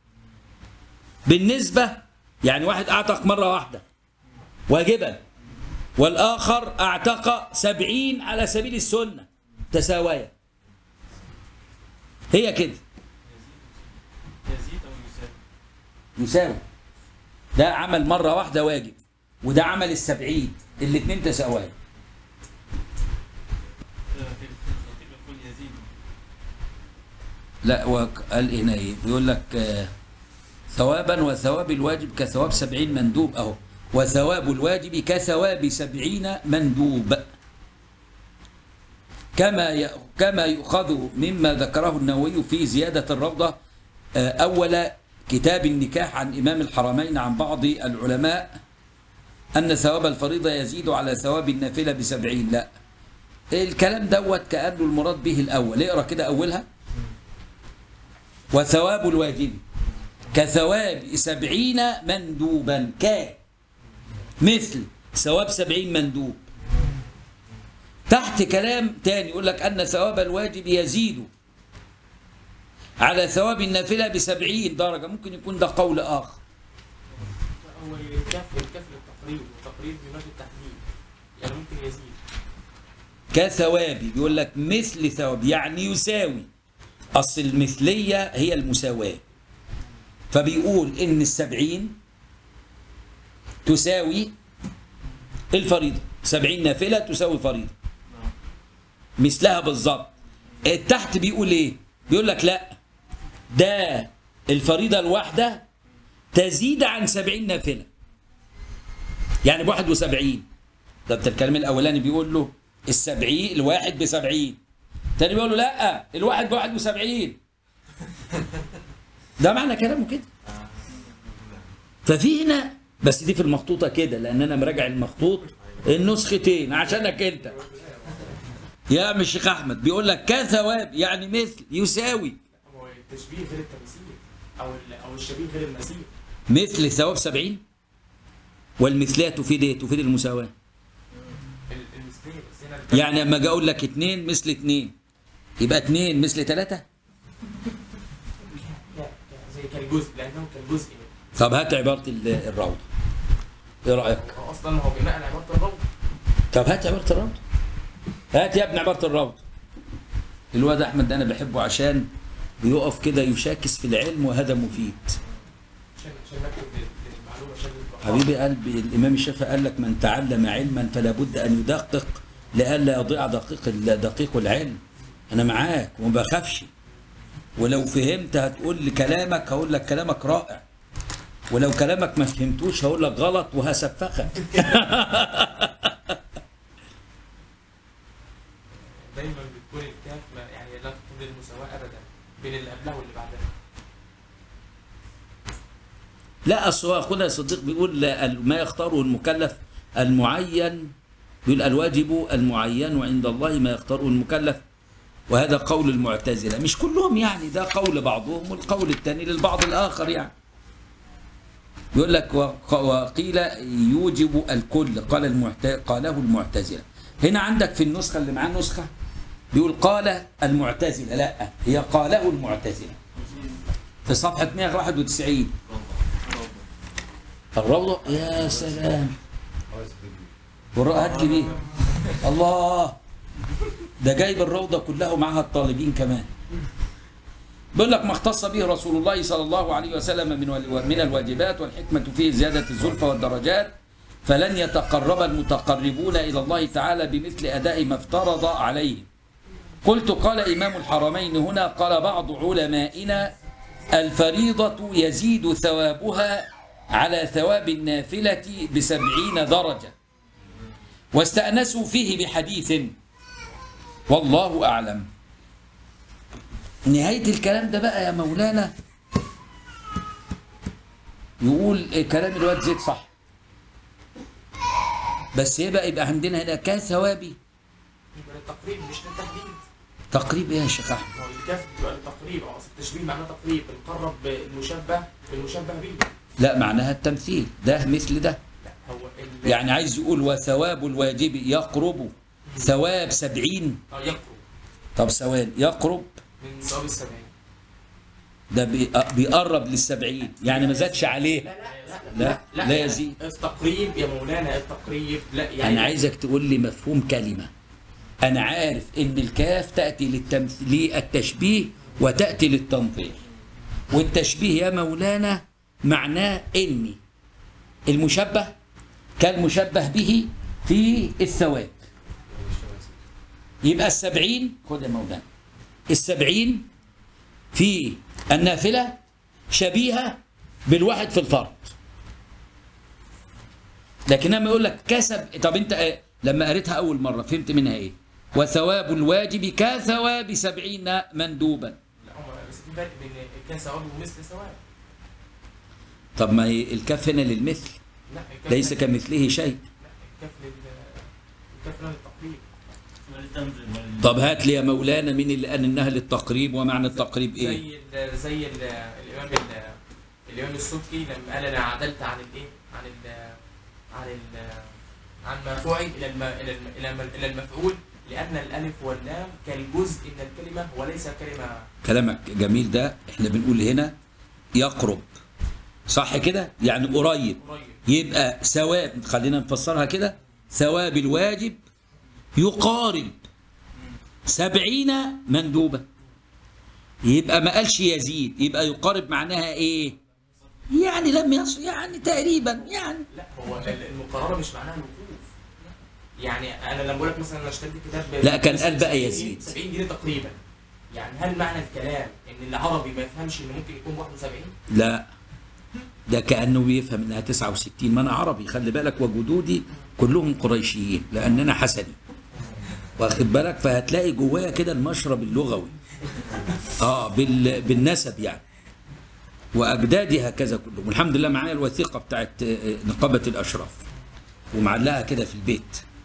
بالنسبة يعني واحد أعتق مرة واحدة واجبا والآخر أعتق سبعين على سبيل السنة تساويا هي كده يزيد أو يساوي يساوي ده عمل مرة واحدة واجب وده عمل السبعين الاتنين تساويا آه، في في الخطيب يقول يزيد لا وقال هنا ايه بيقول لك آه، ثوابا وثواب الواجب كثواب سبعين مندوب اهو وثواب الواجب كثواب سبعين مندوب كما ي- كما يؤخذ مما ذكره النووي في زيادة الروضة آه، أول كتاب النكاح عن إمام الحرمين عن بعض العلماء أن ثواب الفريضة يزيد على ثواب النافلة بسبعين لا الكلام دوت كأنه المراد به الأول اقرأ كده أولها وثواب الواجب كثواب سبعين مندوبا ك مثل ثواب سبعين مندوب تحت كلام تاني يقول لك أن ثواب الواجب يزيد على ثواب النافلة بسبعين درجة ممكن يكون ده قول آخر هو الكف الكف للتقريب والتقريب ينافي التحديد يعني ممكن يزيد كثواب بيقول لك مثل ثواب يعني يساوي أصل المثلية هي المساواة فبيقول إن السبعين تساوي الفريضة سبعين نافلة تساوي فريضة نعم مثلها بالظبط تحت بيقول ايه بيقول لك لا ده الفريضة الواحدة تزيد عن سبعين نافلة يعني بواحد وسبعين ده بتاع الكلام الأولاني بيقول له السبعين الواحد بسبعين تاني بيقول له لا الواحد بواحد وسبعين ده معنى كلامه كده ففي هنا بس دي في المخطوطة كده لأن أنا مراجع المخطوط النسختين عشانك أنت يا عم الشيخ احمد بيقول لك كثواب يعني مثل يساوي هو التشبيه غير التمثيل او ال- او الشبيه غير المثيل مثل ثواب سبعين والمثلية تفيد ايه؟ تفيد المساواة ال- المثلية بس هنا الكلام- يعني لما اجي اقول لك اتنين مثل اتنين يبقى اتنين مثل تلاتة ك- ك- زي كالجزء لانه كالجزء طب هات عبارة ال- الروضة ايه رأيك؟ هو اصلا هو بناء على عباره الروض طب هات عبارة الروضة هات يا ابني عبارة الروضة الواد احمد ده انا بحبه عشان بيقف كده يشاكس في العلم وهذا مفيد عشان عشان نكتب المعلومه عشان يبقى حبيبي قلبي الامام الشافعي قال لك من تعلم علما فلا بد ان يدقق لئلا يضيع دقيق دقيق العلم انا معاك وما بخافش ولو فهمت هتقول لي كلامك هقول لك كلامك رائع ولو كلامك ما فهمتوش هقول لك غلط وهسفخك دايما بتكون الكاف ما- يعني لا تقتضي المساواه ابدا بين اللي قبلها واللي بعدها لا اصل هو اخونا صديق بيقول لا، ال- ما يختاره المكلف المعين بيقول الواجب المعين عند الله ما يختاره المكلف وهذا قول المعتزله مش كلهم يعني ده قول بعضهم والقول الثاني للبعض الاخر يعني يقول لك وق- وقيل يوجب الكل قال المعت... قاله المعتزله هنا عندك في النسخه اللي معاه نسخه بيقول قال المعتزله لا هي قاله المعتزله في صفحه 191 الروضة يا سلام والرؤى كبير الله ده جايب الروضة كلها ومعها الطالبين كمان بيقول لك ما اختص به رسول الله صلى الله عليه وسلم من وال- من الواجبات والحكمة فيه زيادة الزلفى والدرجات فلن يتقرب المتقربون إلى الله تعالى بمثل أداء ما افترض عليهم قلت قال إمام الحرمين هنا قال بعض علمائنا الفريضة يزيد ثوابها على ثواب النافلة بسبعين درجة واستأنسوا فيه بحديث والله أعلم نهاية الكلام ده بقى يا مولانا يقول كلام الواد زيد صح بس يبقى يبقى عندنا هنا كثوابي يبقى للتقريب مش للتحديد تقريب ايه يا شيخ احمد هو الكاف بتبقى للتقريب او اصل التشبيه معناه تقريب بنقرب المشبه بالمشبه به لا معناها التمثيل ده مثل ده لا هو ال- يعني عايز يقول وثواب الواجب يقرب ثواب سبعين اه يقرب طب ثواب يقرب من ثواب السبعين ده بي- بيقرب للسبعين يعني ما زادش عليه لا لا يزيد التقريب يا مولانا التقريب لا يعني انا عايزك تقول لي مفهوم كلمه انا عارف ان الكاف تاتي للتمث... للتشبيه وتاتي للتنظير والتشبيه يا مولانا معناه اني المشبه كالمشبه به في الثواب يبقى السبعين خد يا مولانا السبعين في النافلة شبيهة بالواحد في الفرض لكن لما يقول لك كسب طب انت آه، لما قريتها اول مره فهمت منها ايه وثواب الواجب كثواب سبعين مندوبا لا هم بس في فرق بين كان ثواب ومثل ثواب طب ما هي الكف هنا للمثل لا الكاف ليس لا، كمثله شيء الكاف لل الكاف هنا للتقريب طب هات لي يا مولانا مين اللي قال انها للتقريب ومعنى التقريب ايه زي ال زي ال الامام ال- الامام السبكي لما قال انا عدلت عن الايه عن ال عن ال عن مرفوعي الى الم الى الم الى الم- الى المفعول لان الالف واللام كالجزء من الكلمه وليس كلمه كلامك جميل ده احنا بنقول هنا يقرب صح كده يعني قريب قريب يبقى ثواب خلينا نفسرها كده ثواب الواجب يقارب سبعين مندوبة يبقى ما قالش يزيد يبقى يقارب معناها ايه يعني لم يصل يعني تقريبا يعني لا هو ال- المقارنه مش معناها الوقوف يعني انا لما بقول لك مثلا انا اشتريت كتاب ب- لا، كان ب قال بقى 70 يزيد. 70 جنيه تقريبا يعني هل معنى الكلام ان العربي ما يفهمش ان ممكن يكون 71 لا ده كأنه بيفهم انها 69 ما انا عربي خلي بالك وجدودي كلهم قريشيين لان انا حسني واخد بالك فهتلاقي جوايا كده المشرب اللغوي اه بال... بالنسب يعني واجدادي هكذا كلهم والحمد لله معايا الوثيقه بتاعت آه، نقابه الاشراف ومعلقها كده في البيت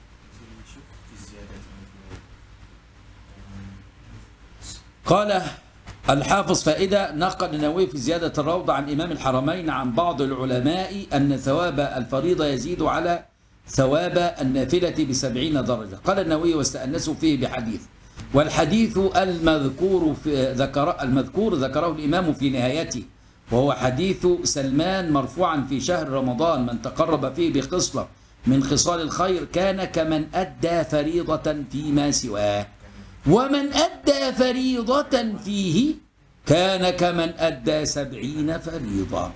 قال الحافظ فائدة نقل النووي في زيادة الروضة عن إمام الحرمين عن بعض العلماء أن ثواب الفريضة يزيد على ثواب النافلة بسبعين درجة قال النووي واستأنسوا فيه بحديث والحديث المذكور في ذكر المذكور ذكره الإمام في نهايته وهو حديث سلمان مرفوعا في شهر رمضان من تقرب فيه بخصلة من خصال الخير كان كمن أدى فريضة فيما سواه ومن أدى فريضة فيه كان كمن أدى سبعين فريضة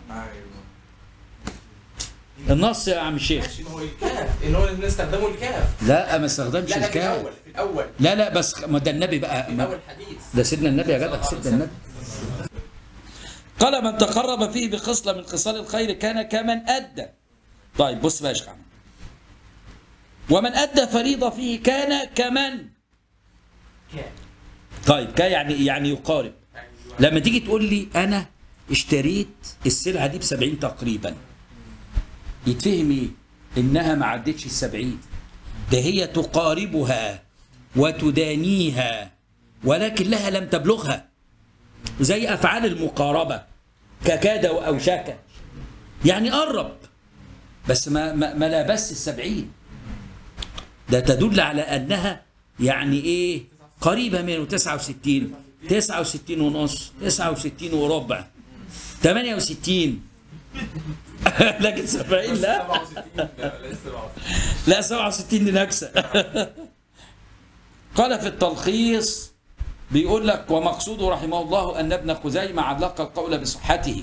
النص يا عم الشيخ ماشي ما هو الكاف ان هو نستخدمه الكاف لا ما استخدمش لا لا في الكاف الاول في الاول لا لا بس ما ده النبي بقى في ما الاول حديث ده سيدنا النبي يا جدع سيدنا النبي قال من تقرب فيه بخصلة من خصال الخير كان كمن أدى طيب بص بقى يا شيخ عمرو. ومن أدى فريضة فيه كان كمن كان طيب كا يعني يعني يقارب ايوه لما تيجي تقول لي انا اشتريت السلعه دي ب 70 تقريبا يتفهم ايه؟ انها ما عدتش ال 70 ده هي تقاربها وتدانيها ولكن لها لم تبلغها زي افعال المقاربه ككاد واوشك يعني قرب بس ما ما, ما لابس السبعين ده تدل على انها يعني ايه قريبه منه 69 69 ونص 69 وربع 68 لكن 70 لا 67 لا لسه 67 لا 67 دي نكسه قال في التلخيص بيقول لك ومقصوده رحمه الله ان ابن خزيمه علق القول بصحته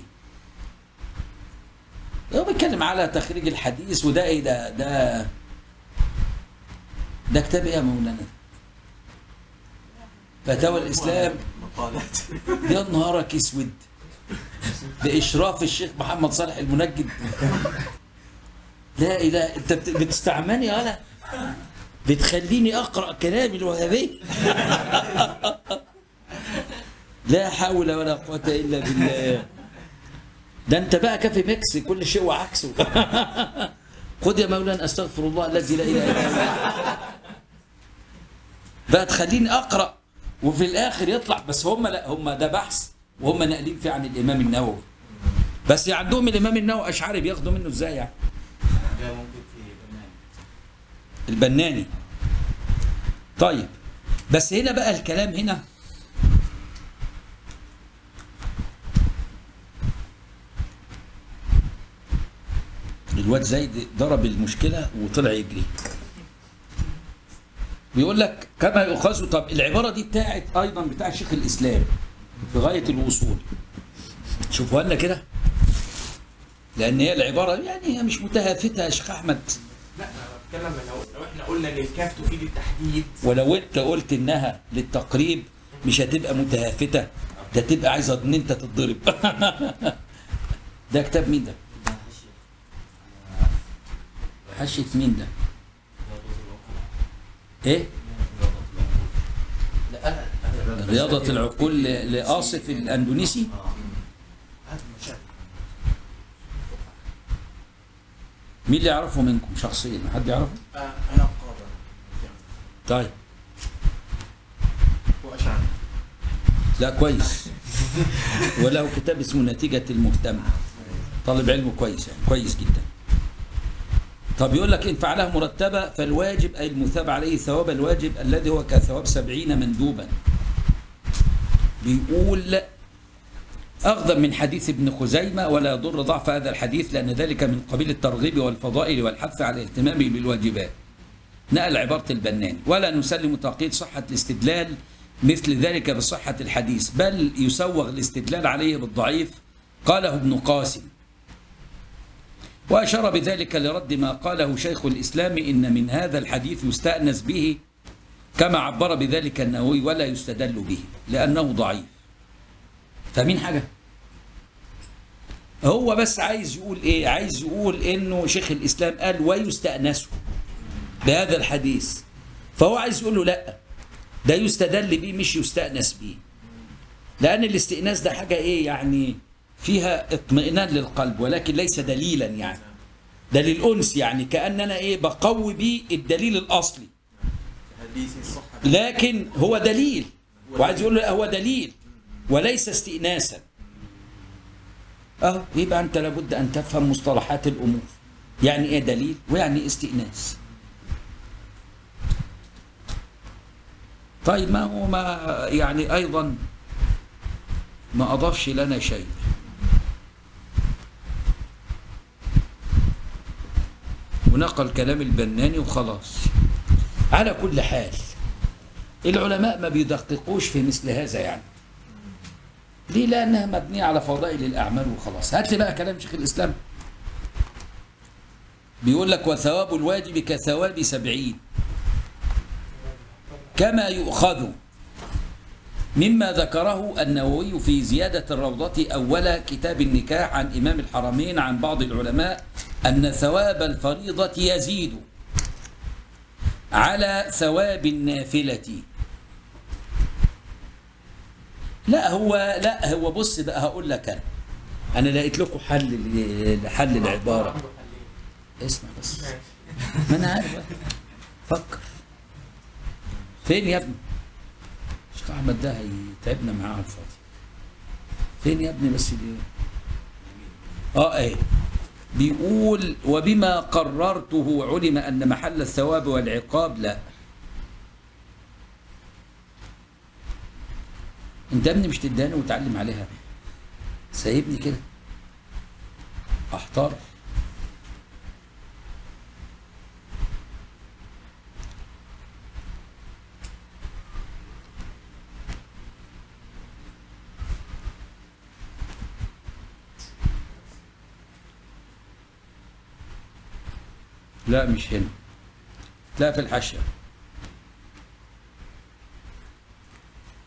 هو بيتكلم على تخريج الحديث وده ايه ده ده ده كتاب ايه يا مولانا فتاوى الاسلام مقالات يا نهارك اسود باشراف الشيخ محمد صالح المنجد لا اله انت بت- بتستعملني يا بتخليني اقرا كلام الوهابي لا حول ولا قوه الا بالله ده انت بقى كافي ميكس كل شيء وعكسه خد يا مولانا استغفر الله الذي لا اله الا هو بقى تخليني اقرا وفي الاخر يطلع بس هم لا هم ده بحث وهم ناقلين فيه عن الامام النووي بس عندهم الامام النووي اشعري بياخدوا منه ازاي يعني ده ممكن في برنامج البناني طيب بس هنا بقى الكلام هنا الواد زيد ضرب المشكلة وطلع يجري بيقول لك كما يؤخذ طب العبارة دي بتاعت أيضا بتاع شيخ الإسلام في غاية الوصول شوفوا لنا كده لأن هي العبارة يعني هي مش متهافتة يا شيخ أحمد لا انا بتكلم لو لو احنا قلنا ان الكاف تفيد التحديد ولو انت قلت انها للتقريب مش هتبقى متهافته ده تبقى عايزه ان انت تتضرب ده كتاب مين ده؟ حاشيه مين ده؟ ايه؟ لا انا انا رياضة العقول ل- لآصف الأندونيسي هذا مشاكل مين اللي يعرفه منكم شخصيا حد يعرفه؟ آه، انا قادر طيب واشعر لا كويس وله كتاب اسمه نتيجة المهتم طالب علم كويس يعني كويس جدا طب يقول لك إن فعلها مرتبة فالواجب أي المثاب عليه ثواب الواجب الذي هو كثواب سبعين مندوبا بيقول أخذا من حديث ابن خزيمة ولا يضر ضعف هذا الحديث لأن ذلك من قبيل الترغيب والفضائل والحث على الاهتمام بالواجبات نقل عبارة البناني ولا نسلم تقييد صحة الاستدلال مثل ذلك بصحة الحديث بل يسوغ الاستدلال عليه بالضعيف قاله ابن قاسم وأشار بذلك لرد ما قاله شيخ الإسلام إن من هذا الحديث يستأنس به كما عبر بذلك النووي ولا يستدل به لأنه ضعيف فمين حاجة هو بس عايز يقول إيه عايز يقول إنه شيخ الإسلام قال ويستأنسه بهذا الحديث فهو عايز يقول له لا ده يستدل بيه مش يستأنس بيه لأن الاستئناس ده حاجة إيه يعني فيها اطمئنان للقلب ولكن ليس دليلا يعني ده للأنس يعني كأن أنا إيه بقوي بيه الدليل الأصلي حديث صح لكن هو دليل وعايز يقول له لا، هو دليل وليس استئناسا أهو يبقى أنت لابد أن تفهم مصطلحات الأمور يعني إيه دليل ويعني إيه استئناس طيب ما هو ما يعني أيضا ما أضافش لنا شيء ونقل كلام البناني وخلاص على كل حال العلماء ما بيدققوش في مثل هذا يعني ليه لأنها مبنية على فضائل الأعمال وخلاص هات لي بقى كلام شيخ الإسلام بيقول لك وثواب الواجب كثواب سبعين كما يؤخذ مما ذكره النووي في زيادة الروضة أول كتاب النكاح عن إمام الحرمين عن بعض العلماء أن ثواب الفريضة يزيد على ثواب النافلة لا هو لا هو بص بقى هقول لك أنا أنا لقيت لكم حل ل- لحل العبارة عنده حلين. اسمع بس ماشي. ما أنا عارف بقى. فكر فين يا ابني؟ الشيخ أحمد ده هيتعبنا معاه على الفاضي فين يا ابني بس دي اه ايه بيقول وبما قررته علم ان محل الثواب والعقاب لا انت يا ابني مش تداني وتعلم عليها سايبني كده احتار لا مش هنا لا في الحاشية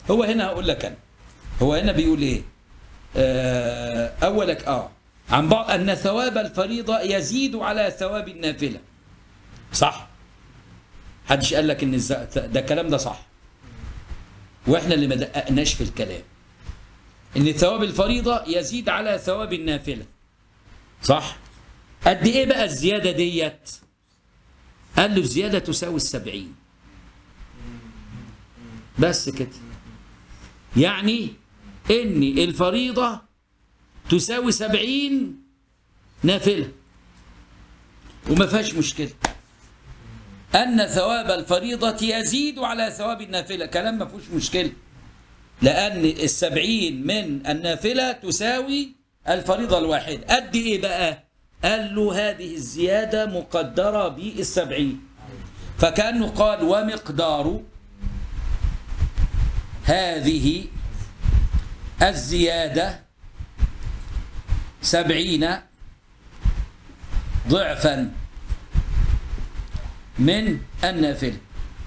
هو هنا هقول لك انا هو هنا بيقول ايه آه اولك اه عن بعض ان ثواب الفريضه يزيد على ثواب النافله صح حدش قال لك ان الز- ده الكلام ده صح واحنا اللي ما دققناش في الكلام ان ثواب الفريضه يزيد على ثواب النافله صح قد ايه بقى الزياده ديت قال له الزياده تساوي السبعين بس كده يعني ان الفريضه تساوي سبعين نافله وما فيهاش مشكله ان ثواب الفريضه يزيد على ثواب النافله كلام ما فيهوش مشكله لأن السبعين من النافلة تساوي الفريضة الواحدة قد إيه بقى؟ قال له هذه الزيادة مقدرة بالسبعين فكأنه قال ومقدار هذه الزيادة سبعين ضعفا من النافله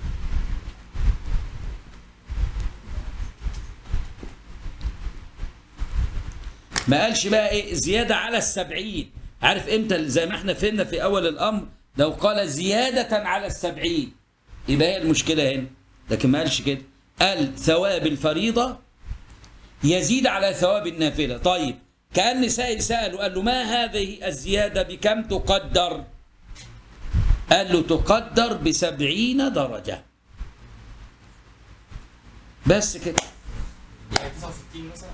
ما قالش بقى ايه زيادة على السبعين عارف امتى زي ما احنا فهمنا في اول الامر لو قال زيادة على السبعين يبقى هي المشكلة هنا لكن ما قالش كده قال ثواب الفريضة يزيد على ثواب النافلة طيب كأن سائل سأله قال له ما هذه الزيادة بكم تقدر قال له تقدر بسبعين درجة بس كده يعني 69 مثلا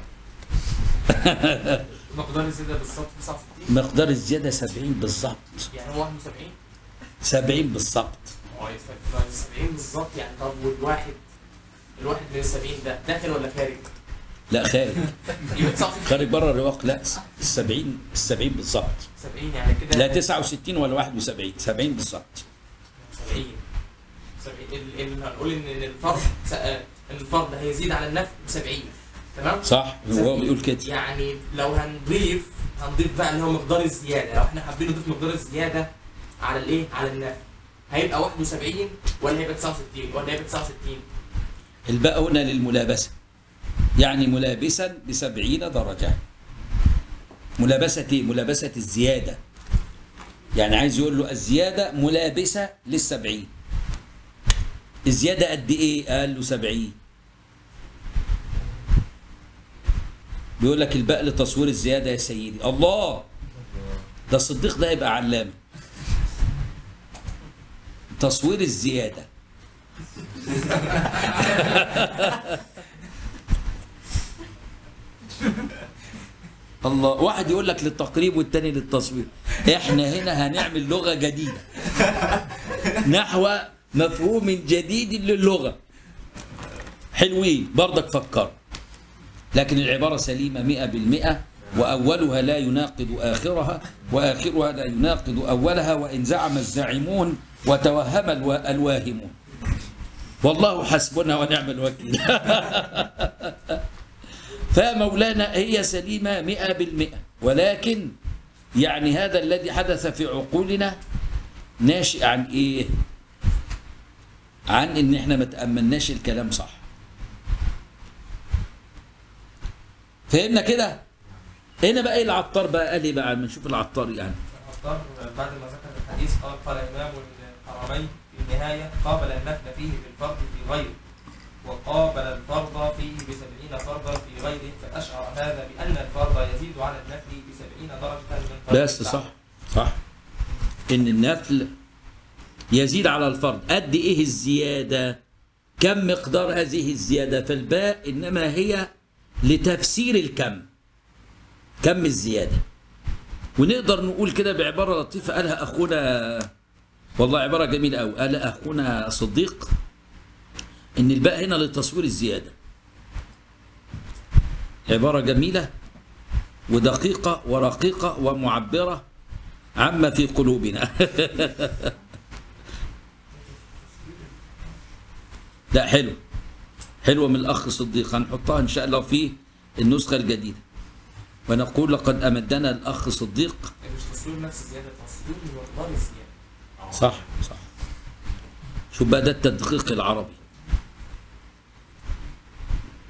مقدار الزياده بالظبط 69 مقدار الزيادة 70 بالظبط يعني هو 71 70 بالظبط اه يبقى 70 بالظبط يعني طب والواحد الواحد من ال 70 ده داخل ولا خارج؟ لا خارج يبقى 69 خارج بره الرواق لا ال 70 ال 70 بالظبط 70 يعني كده لا 69 ولا 71 70 بالظبط 70 70 ال- ال- هنقول ان إن الفرض س- آه، ان الفرض هيزيد على النفل ب 70 تمام؟ صح هو بيقول كده يعني لو هنضيف هنضيف بقى اللي هو مقدار الزياده لو احنا حابين نضيف مقدار الزياده على الايه؟ على النفل هيبقى 71 ولا هيبقى 69 ولا هيبقى 69 الباء هنا للملابسة يعني ملابسا ب 70 درجة ملابسة ايه؟ ملابسة الزيادة يعني عايز يقول له الزيادة ملابسة للسبعين الزيادة قد ايه؟ قال له 70 بيقول لك الباء لتصوير الزيادة يا سيدي الله ده الصديق ده يبقى علامة تصوير الزيادة الله واحد يقول لك للتقريب والتاني للتصوير احنا هنا هنعمل لغة جديدة نحو مفهوم جديد للغة حلوين برضك فكر لكن العبارة سليمة مئة بالمئة وأولها لا يناقض آخرها وآخرها لا يناقض أولها وإن زعم الزاعمون وتوهم الوا- الواهمون والله حسبنا ونعم الوكيل فمولانا هي سليمة مئة بالمئة ولكن يعني هذا الذي حدث في عقولنا ناشئ عن ايه عن ان احنا ما تأملناش الكلام صح فهمنا كده هنا بقى ايه العطار بقى قال ايه بقى ما نشوف العطار يعني العطار بعد ما ذكر الحديث قال قال إمام الحرمين في النهاية قابل النفل فيه بالفرض في غيره وقابل الفرض فيه بسبعين فرضا في غيره فأشعر هذا بأن الفرض يزيد على النفل بسبعين درجة من فرض بس البعض. صح صح ان النفل يزيد على الفرض قد ايه الزياده كم مقدار هذه الزياده فالباء انما هي لتفسير الكم كم الزياده ونقدر نقول كده بعباره لطيفه قالها اخونا والله عباره جميله قوي قالها اخونا صديق ان الباء هنا لتصوير الزياده عباره جميله ودقيقة ورقيقة ومعبرة عما في قلوبنا لا حلو حلوة من الأخ صديق هنحطها إن شاء الله في النسخة الجديدة ونقول لقد أمدنا الأخ صديق مش تصوير نفس الزياده تصوير مقدار الزياده صح صح شوف بقى ده التدقيق العربي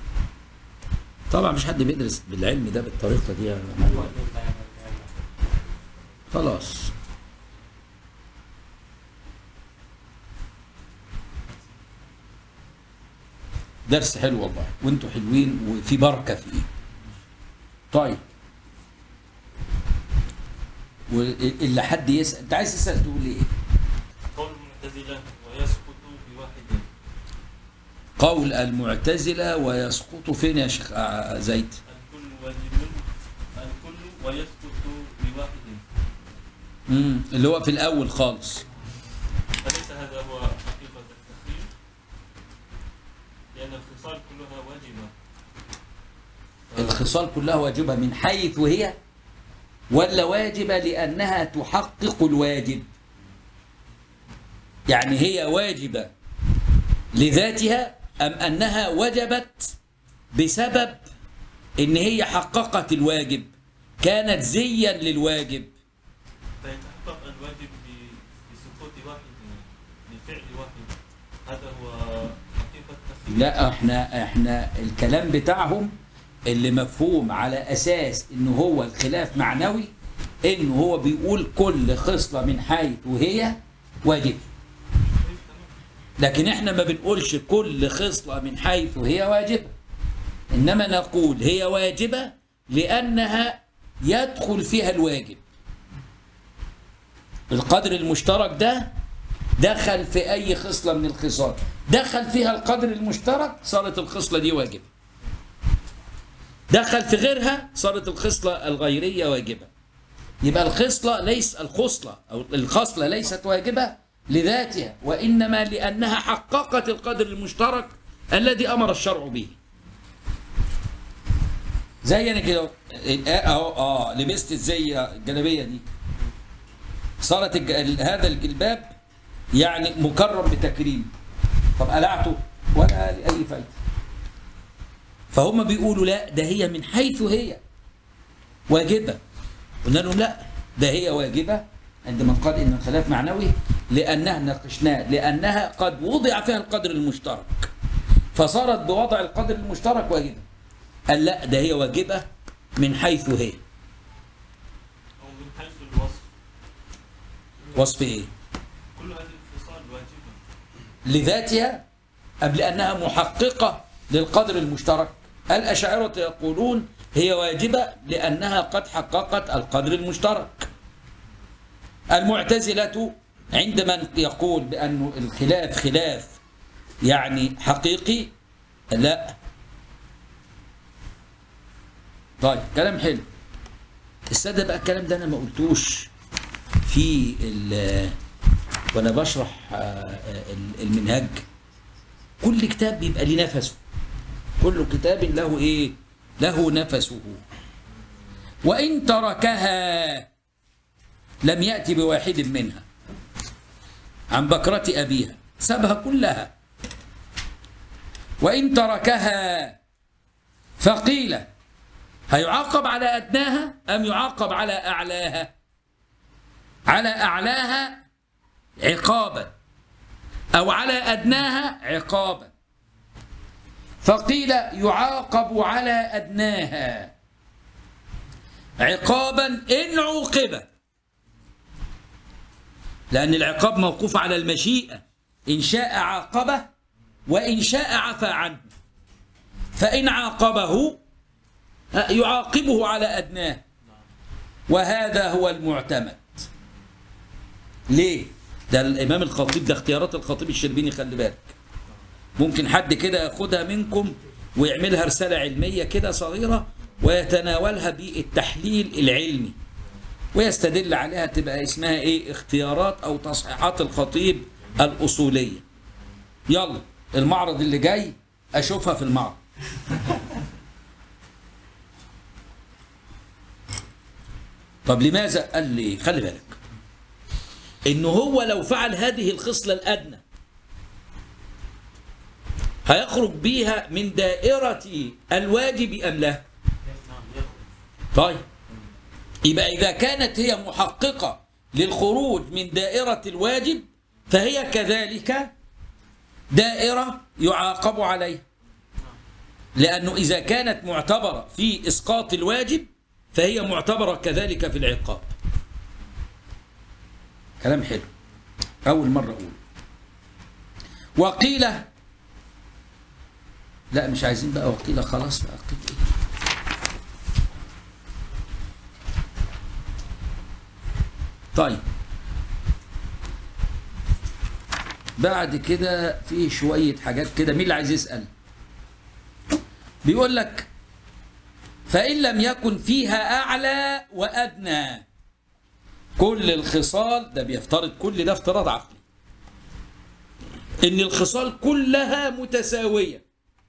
طبعا مش حد بيدرس بالعلم ده بالطريقه دي يا مولانا. خلاص درس حلو والله وانتوا حلوين وفي بركه فيه طيب واللي حد يسال انت عايز تسال تقول ايه قول المعتزلة ويسقط بواحد قول المعتزله ويسقط فين يا شيخ آه، زيد الكل واجب الكل ويسقط بواحد مم. اللي هو في الاول خالص فليس هذا هو حقيقة التخيير لأن الخصال كلها واجبة الخصال كلها واجبة من حيث هي ولا واجبة لأنها تحقق الواجب يعني هي واجبة لذاتها أم أنها وجبت بسبب إن هي حققت الواجب كانت زيا للواجب فيتحقق الواجب ب- بسقوط واحد بفعل واحد هذا هو حقيقة التخيير لا احنا احنا الكلام بتاعهم اللي مفهوم على اساس ان هو الخلاف معنوي ان هو بيقول كل خصله من حيث وهي واجبه لكن احنا ما بنقولش كل خصله من حيث هي واجبه انما نقول هي واجبه لانها يدخل فيها الواجب القدر المشترك ده دخل في اي خصله من الخصال دخل فيها القدر المشترك صارت الخصله دي واجبه دخل في غيرها صارت الخصله الغيريه واجبه يبقى الخصله ليس الخصله او الخصله ليست واجبه لذاتها وانما لانها حققت القدر المشترك الذي امر الشرع به زي انا كده اهو اه لبست الزي الجلابيه دي صارت الج... ال- هذا الجلباب يعني مكرم بتكريم طب قلعته ولا لأي فايدة فهم بيقولوا لا ده هي من حيث هي واجبة قلنا لهم لا ده هي واجبة عندما قال إن الخلاف معنوي لأنها ناقشناه لأنها قد وضع فيها القدر المشترك فصارت بوضع القدر المشترك واجبة قال لا ده هي واجبة من حيث هي أو من حيث الوصف وصف إيه كل هذه الخصال واجبة لذاتها أم لأنها محققة للقدر المشترك الأشاعرة يقولون هي واجبة لأنها قد حققت القدر المشترك المعتزلة عندما يقول بأن الخلاف خلاف يعني حقيقي لا طيب كلام حلو السادة بقى الكلام ده أنا ما قلتوش في ال- وانا بشرح آه، آه، المنهج كل كتاب بيبقى ليه نفسه كل كتاب له ايه له نفسه وان تركها لم ياتي بواحد منها عن بكرة ابيها سابها كلها وان تركها فقيل هيعاقب على ادناها ام يعاقب على اعلاها على اعلاها عقابا أو على أدناها عقابا فقيل يعاقب على أدناها عقابا إن عوقب لأن العقاب موقوف على المشيئة إن شاء عاقبه وإن شاء عفى عنه فإن عاقبه يعاقبه على أدناه وهذا هو المعتمد ليه؟ ده الامام الخطيب ده اختيارات الخطيب الشربيني خلي بالك ممكن حد كده ياخدها منكم ويعملها رساله علميه كده صغيره ويتناولها بالتحليل العلمي ويستدل عليها تبقى اسمها ايه اختيارات او تصحيحات الخطيب الاصوليه يلا المعرض اللي جاي اشوفها في المعرض طب لماذا قال لي خلي بالك انه هو لو فعل هذه الخصلة الادنى هيخرج بيها من دائرة الواجب ام لا نعم يخرج طيب يبقى اذا كانت هي محققة للخروج من دائرة الواجب فهي كذلك دائرة يعاقب عليها لأنه إذا كانت معتبرة في إسقاط الواجب فهي معتبرة كذلك في العقاب كلام حلو أول مرة أقول وقيل لا مش عايزين بقى وقيل خلاص بقى قيل إيه؟ طيب بعد كده في شوية حاجات كده مين اللي عايز يسأل بيقول لك فإن لم يكن فيها أعلى وأدنى كل الخصال ده بيفترض كل ده افتراض عقلي إن الخصال كلها متساوية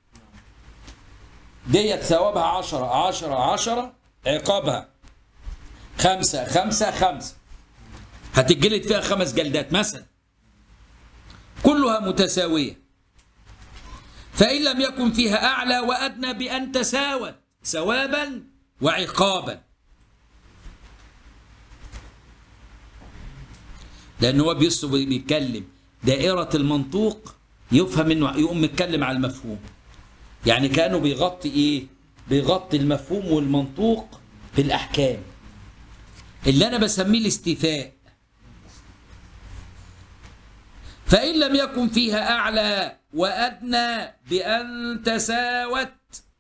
ديت ثوابها عشرة عشرة عشرة عقابها خمسة خمسة خمسة هتتجلد فيها خمس جلدات مثلا كلها متساوية فإن لم يكن فيها أعلى وأدنى بأن تساوت ثوابا وعقابا لأن هو بيص- بيتكلم دائرة المنطوق يفهم انه يقوم متكلم على المفهوم يعني كانوا بيغطي ايه بيغطي المفهوم والمنطوق في الأحكام اللي أنا بسميه الاستيفاء فإن لم يكن فيها أعلى وأدنى بأن تساوت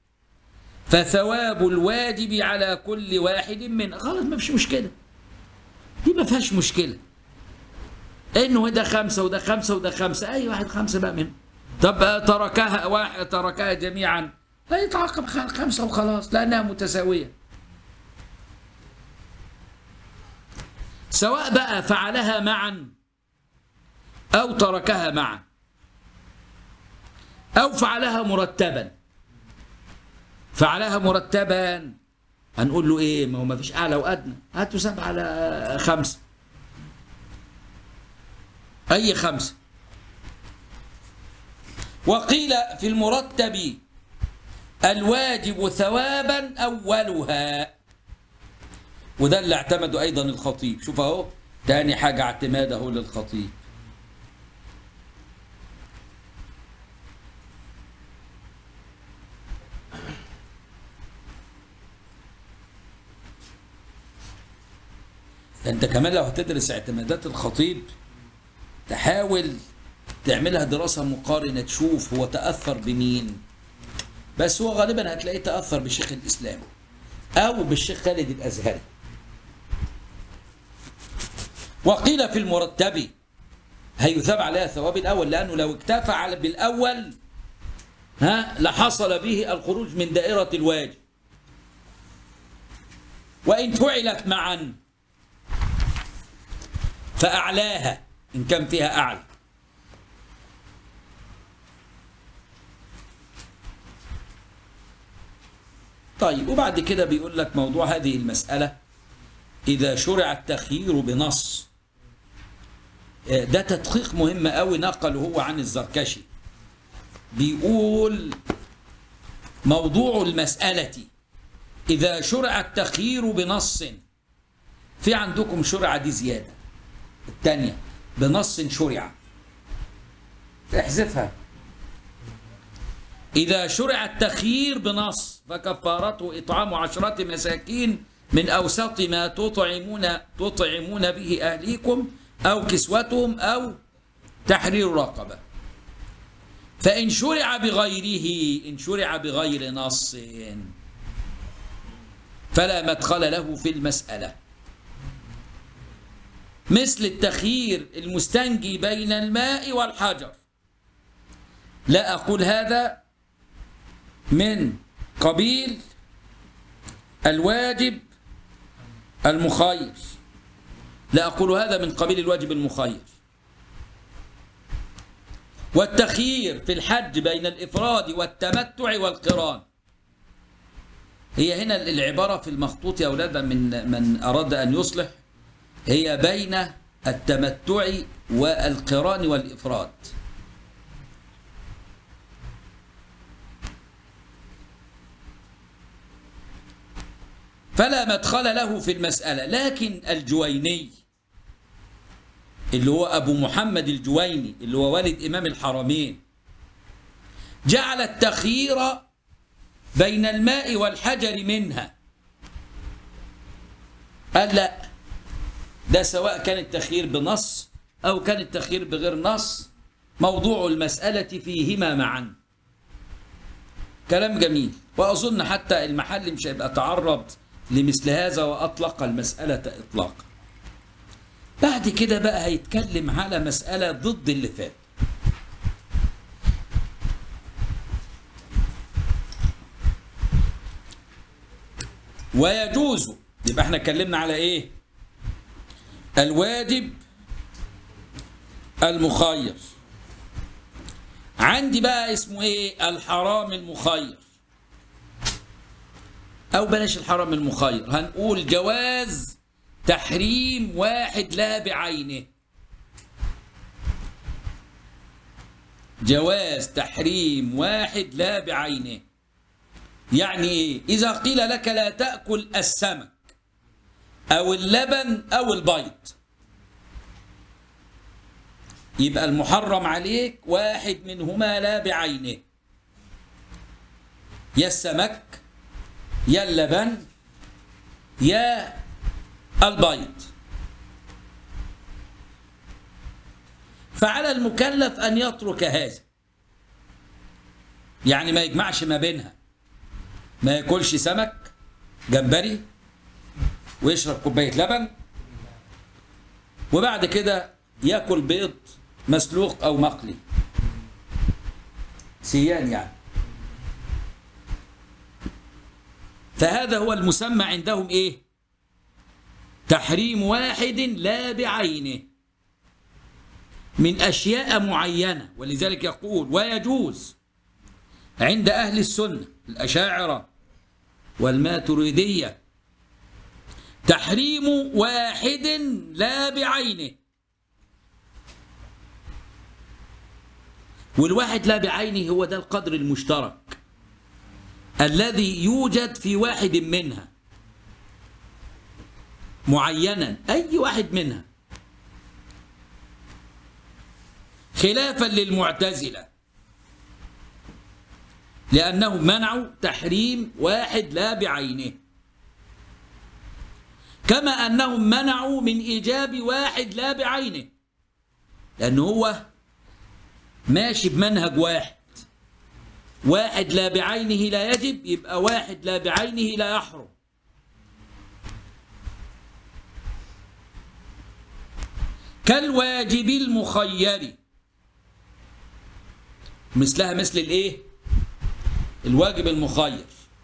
فثواب الواجب على كل واحد من خلاص ما فيش مشكلة دي ما فيهاش مشكلة انه ده خمسة وده خمسة وده خمسة اي واحد خمسة بقى منه طب تركها واحد تركها جميعا فيتعاقب خ- خمسة وخلاص لأنها متساوية سواء بقى فعلها معا أو تركها معا أو فعلها مرتبا فعلها مرتبا هنقول له ايه ما هو ما فيش اعلى وادنى هاتوا سبعة على خمسة اي خمسة وقيل في المرتب الواجب ثوابا اولها وده اللي اعتمده ايضا الخطيب شوف اهو تاني حاجة اعتماده للخطيب ده انت كمان لو هتدرس اعتمادات الخطيب تحاول تعملها دراسة مقارنة تشوف هو تأثر بمين بس هو غالبا هتلاقيه تأثر بشيخ الإسلام أو بالشيخ خالد الأزهري وقيل في المرتب هيثاب عليها ثواب الأول لأنه لو اكتفى على بالأول ها لحصل به الخروج من دائرة الواجب وإن فعلت معا فأعلاها إن كان فيها أعلى طيب وبعد كده بيقول لك موضوع هذه المسألة إذا شرع التخيير بنص آه، ده تدقيق مهم قوي نقله هو عن الزركشي بيقول موضوع المسألة إذا شرع التخيير بنص في عندكم شرع دي زيادة الثانية بنص شرع احذفها إذا شرع التخيير بنص فكفارته إطعام عشرة مساكين من أوسط ما تطعمون تطعمون به أهليكم أو كسوتهم أو تحرير رقبة فإن شرع بغيره إن شرع بغير نص فلا مدخل له في المسألة مثل التخيير المستنجي بين الماء والحجر لا أقول هذا من قبيل الواجب المخير لا أقول هذا من قبيل الواجب المخير والتخيير في الحج بين الإفراد والتمتع والقران هي هنا العبارة في المخطوط يا أولاد من من أراد أن يصلح هي بين التمتع والقران والإفراد فلا مدخل له في المسألة لكن الجويني اللي هو أبو محمد الجويني اللي هو والد إمام الحرمين جعل التخيير بين الماء والحجر منها قال لا ده سواء كان التخيير بنص أو كان التخيير بغير نص موضوع المسألة فيهما معا كلام جميل وأظن حتى المحل مش هيبقى تعرض لمثل هذا وأطلق المسألة إطلاقا بعد كده بقى هيتكلم على مسألة ضد اللي فات ويجوز يبقى احنا اتكلمنا على ايه الواجب المخير عندي بقى اسمه ايه الحرام المخير او بلاش الحرام المخير هنقول جواز تحريم واحد لا بعينه جواز تحريم واحد لا بعينه يعني ايه اذا قيل لك لا تاكل السمك او اللبن او البيض يبقى المحرم عليك واحد منهما لا بعينه يا السمك يا اللبن يا البيض فعلى المكلف ان يترك هذا يعني ما يجمعش ما بينها ما ياكلش سمك جمبري ويشرب كوبايه لبن وبعد كده ياكل بيض مسلوق او مقلي سيان يعني فهذا هو المسمى عندهم ايه تحريم واحد لا بعينه من اشياء معينه ولذلك يقول ويجوز عند اهل السنه الاشاعره والماتريديه تحريم واحد لا بعينه والواحد لا بعينه هو ده القدر المشترك الذي يوجد في واحد منها معينا اي واحد منها خلافا للمعتزله لانهم منعوا تحريم واحد لا بعينه كما انهم منعوا من ايجاب واحد لا بعينه لان هو ماشي بمنهج واحد واحد لا بعينه لا يجب يبقى واحد لا بعينه لا يحرم كالواجب المخير مثلها مثل الايه الواجب المخير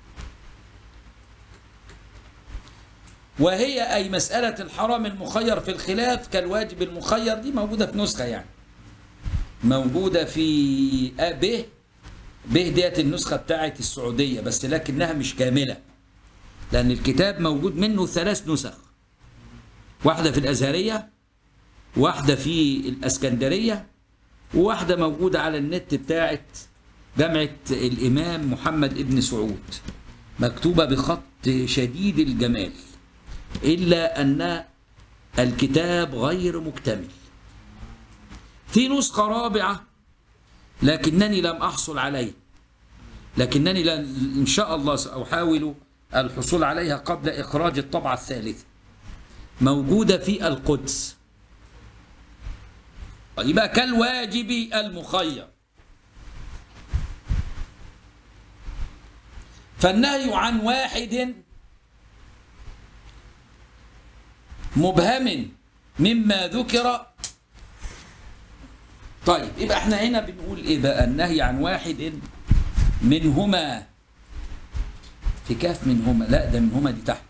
وهي اي مساله الحرام المخير في الخلاف كالواجب المخير دي موجوده في نسخه يعني موجوده في ب ب ديت النسخه بتاعت السعوديه بس لكنها مش كامله لان الكتاب موجود منه ثلاث نسخ واحده في الازهريه واحده في الاسكندريه وواحده موجوده على النت بتاعت جامعه الامام محمد ابن سعود مكتوبه بخط شديد الجمال الا ان الكتاب غير مكتمل في نسخة رابعة لكنني لم أحصل عليها لكنني لن إن شاء الله سأحاول الحصول عليها قبل إخراج الطبعة الثالثة موجودة في القدس يبقى كالواجب المخير فالنهي عن واحد مبهم مما ذكر طيب يبقى احنا هنا بنقول ايه بقى النهي عن واحد منهما في كاف منهما لا ده منهما دي تحت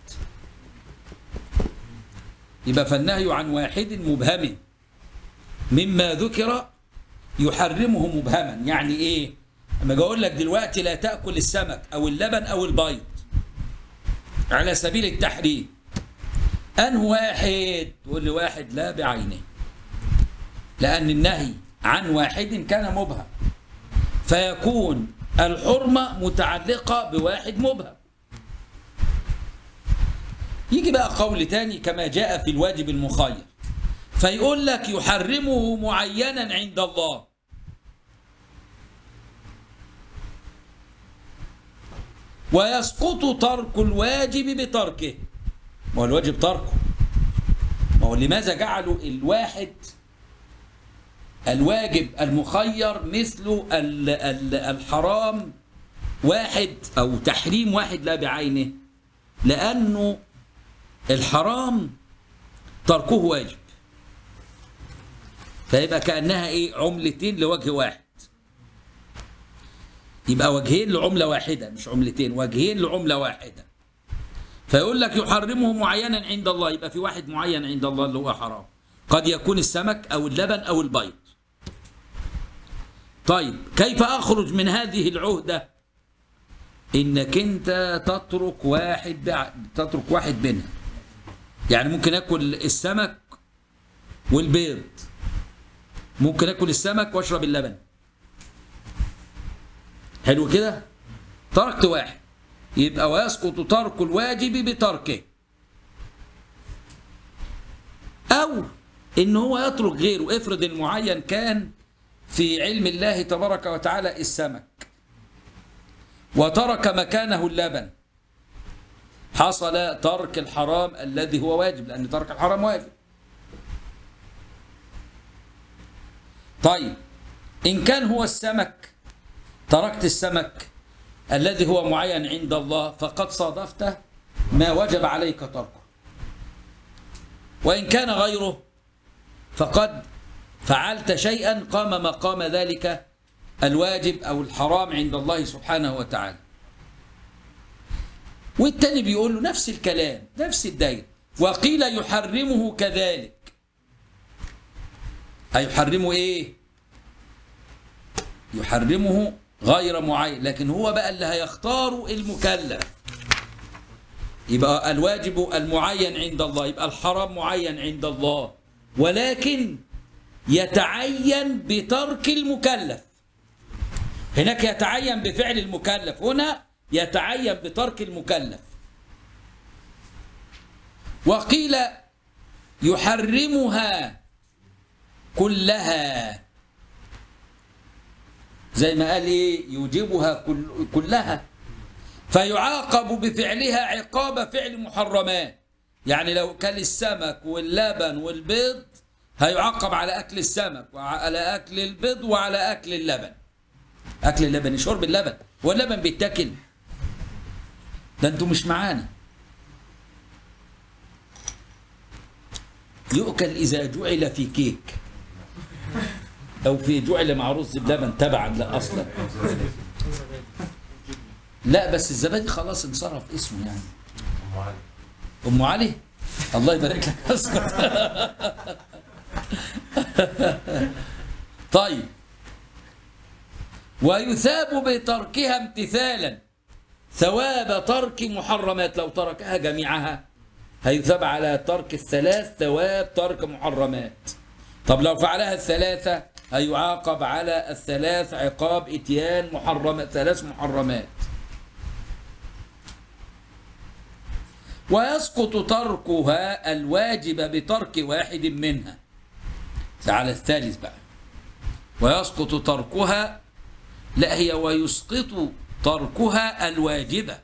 يبقى فالنهي عن واحد مبهم مما ذكر يحرمه مبهما يعني ايه اما اقول لك دلوقتي لا تاكل السمك او اللبن او البيض على سبيل التحريم انه واحد تقول لي واحد لا بعينه لان النهي عن واحد كان مبهم فيكون الحرمة متعلقة بواحد مبهم يجي بقى قول تاني كما جاء في الواجب المخير فيقول لك يحرمه معينا عند الله ويسقط ترك الواجب بتركه ما هو الواجب تركه ما هو لماذا جعلوا الواحد الواجب المخير مثل ال- ال- الحرام واحد أو تحريم واحد لا بعينه لأنه الحرام تركه واجب فيبقى كأنها إيه عملتين لوجه واحد يبقى وجهين لعملة واحدة مش عملتين وجهين لعملة واحدة فيقول لك يحرمه معينا عند الله يبقى في واحد معين عند الله اللي هو حرام قد يكون السمك أو اللبن أو البيض طيب كيف أخرج من هذه العهدة إنك أنت تترك واحد بع... تترك واحد منها يعني ممكن أكل السمك والبيض ممكن أكل السمك وأشرب اللبن حلو كده تركت واحد يبقى ويسقط ترك الواجب بتركه أو إن هو يترك غيره افرض المعين كان في علم الله تبارك وتعالى السمك وترك مكانه اللبن حصل ترك الحرام الذي هو واجب لأن ترك الحرام واجب طيب إن كان هو السمك تركت السمك الذي هو معين عند الله فقد صادفت ما وجب عليك تركه وإن كان غيره فقد فعلت شيئا قام مقام ذلك الواجب أو الحرام عند الله سبحانه وتعالى والتاني بيقول له نفس الكلام نفس الدين وقيل يحرمه كذلك هيحرمه ايه يحرمه غير معين لكن هو بقى اللي هيختاره المكلف يبقى الواجب المعين عند الله يبقى الحرام معين عند الله ولكن يتعين بترك المكلف هناك يتعين بفعل المكلف هنا يتعين بترك المكلف وقيل يحرمها كلها زي ما قال ايه يوجبها كل كلها فيعاقب بفعلها عقاب فعل محرمات يعني لو كل السمك واللبن والبيض هيعاقب على اكل السمك وعلى اكل البيض وعلى اكل اللبن اكل اللبن شرب اللبن هو اللبن بيتاكل ده انتوا مش معانا يؤكل اذا جعل في كيك او في جعل مع رز بلبن تبعا لا اصلا لا بس الزبادي خلاص انصرف اسمه يعني ام علي الله يبارك لك اسكت طيب ويثاب بتركها امتثالا ثواب ترك محرمات لو تركها جميعها هيثاب على ترك الثلاث ثواب ترك محرمات طب لو فعلها الثلاثة هيعاقب على الثلاث عقاب اتيان محرمات ثلاث محرمات ويسقط تركها الواجب بترك واحد منها ده على الثالث بقى ويسقط تركها لا هي ويسقط تركها الواجبة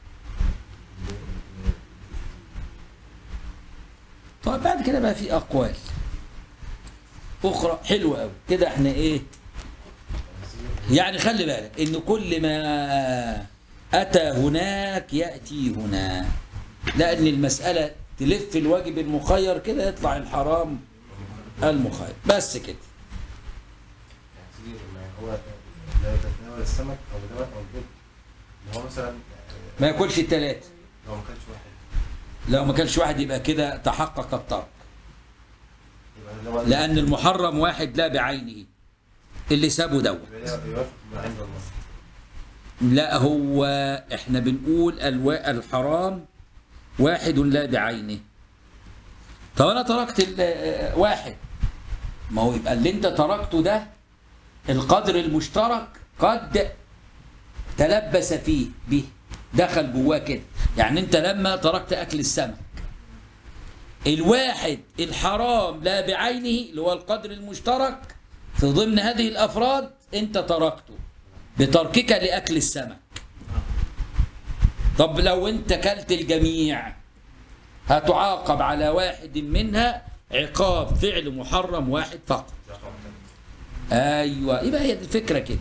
طيب بعد كده بقى في أقوال أخرى حلوة أوي كده احنا إيه يعني خلي بالك إن كل ما أتى هناك يأتي هنا لأن المسألة تلف الواجب المخير كده يطلع الحرام المخير بس كده يعني ما هو لا يتناول السمك او اللبن او البيض اللي هو مثلا ما ياكلش التلاتة لو ما كانش واحد لو ما كانش واحد يبقى كده تحقق الترك يبقى اللي هو لأن المحرم واحد لا بعينه اللي سابه دوت يبقى يوافق ما عند الله لا هو احنا بنقول الوا... الحرام واحد لا بعينه طب انا تركت ال- واحد ما هو يبقى اللي انت تركته ده القدر المشترك قد تلبس فيه به دخل جواه كده يعني انت لما تركت اكل السمك الواحد الحرام لا بعينه اللي هو القدر المشترك في ضمن هذه الافراد انت تركته بتركك لاكل السمك طب لو انت كلت الجميع هتعاقب على واحد منها عقاب فعل محرم واحد فقط ايوه يبقى هي دي الفكره كده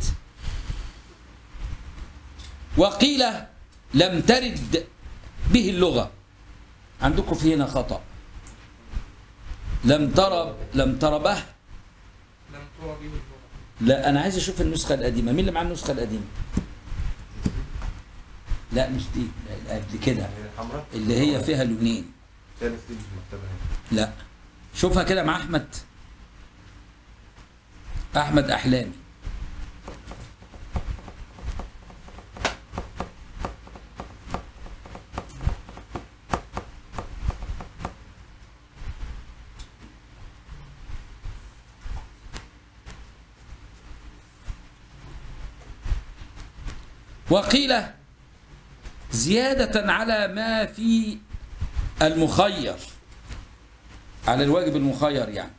وقيل لم ترد به اللغه عندكم في هنا خطا لم ترى لم ترى به لم ترى به اللغة لا انا عايز اشوف النسخه القديمه مين اللي معاه النسخه القديمه لا مش دي لا، قبل كده يعني الحمراء اللي هي فيها لونين ثالث دي مش مكتبه هنا لا شوفها كده مع احمد احمد احلامي وقيل زيادة على ما في المخير على الواجب المخير يعني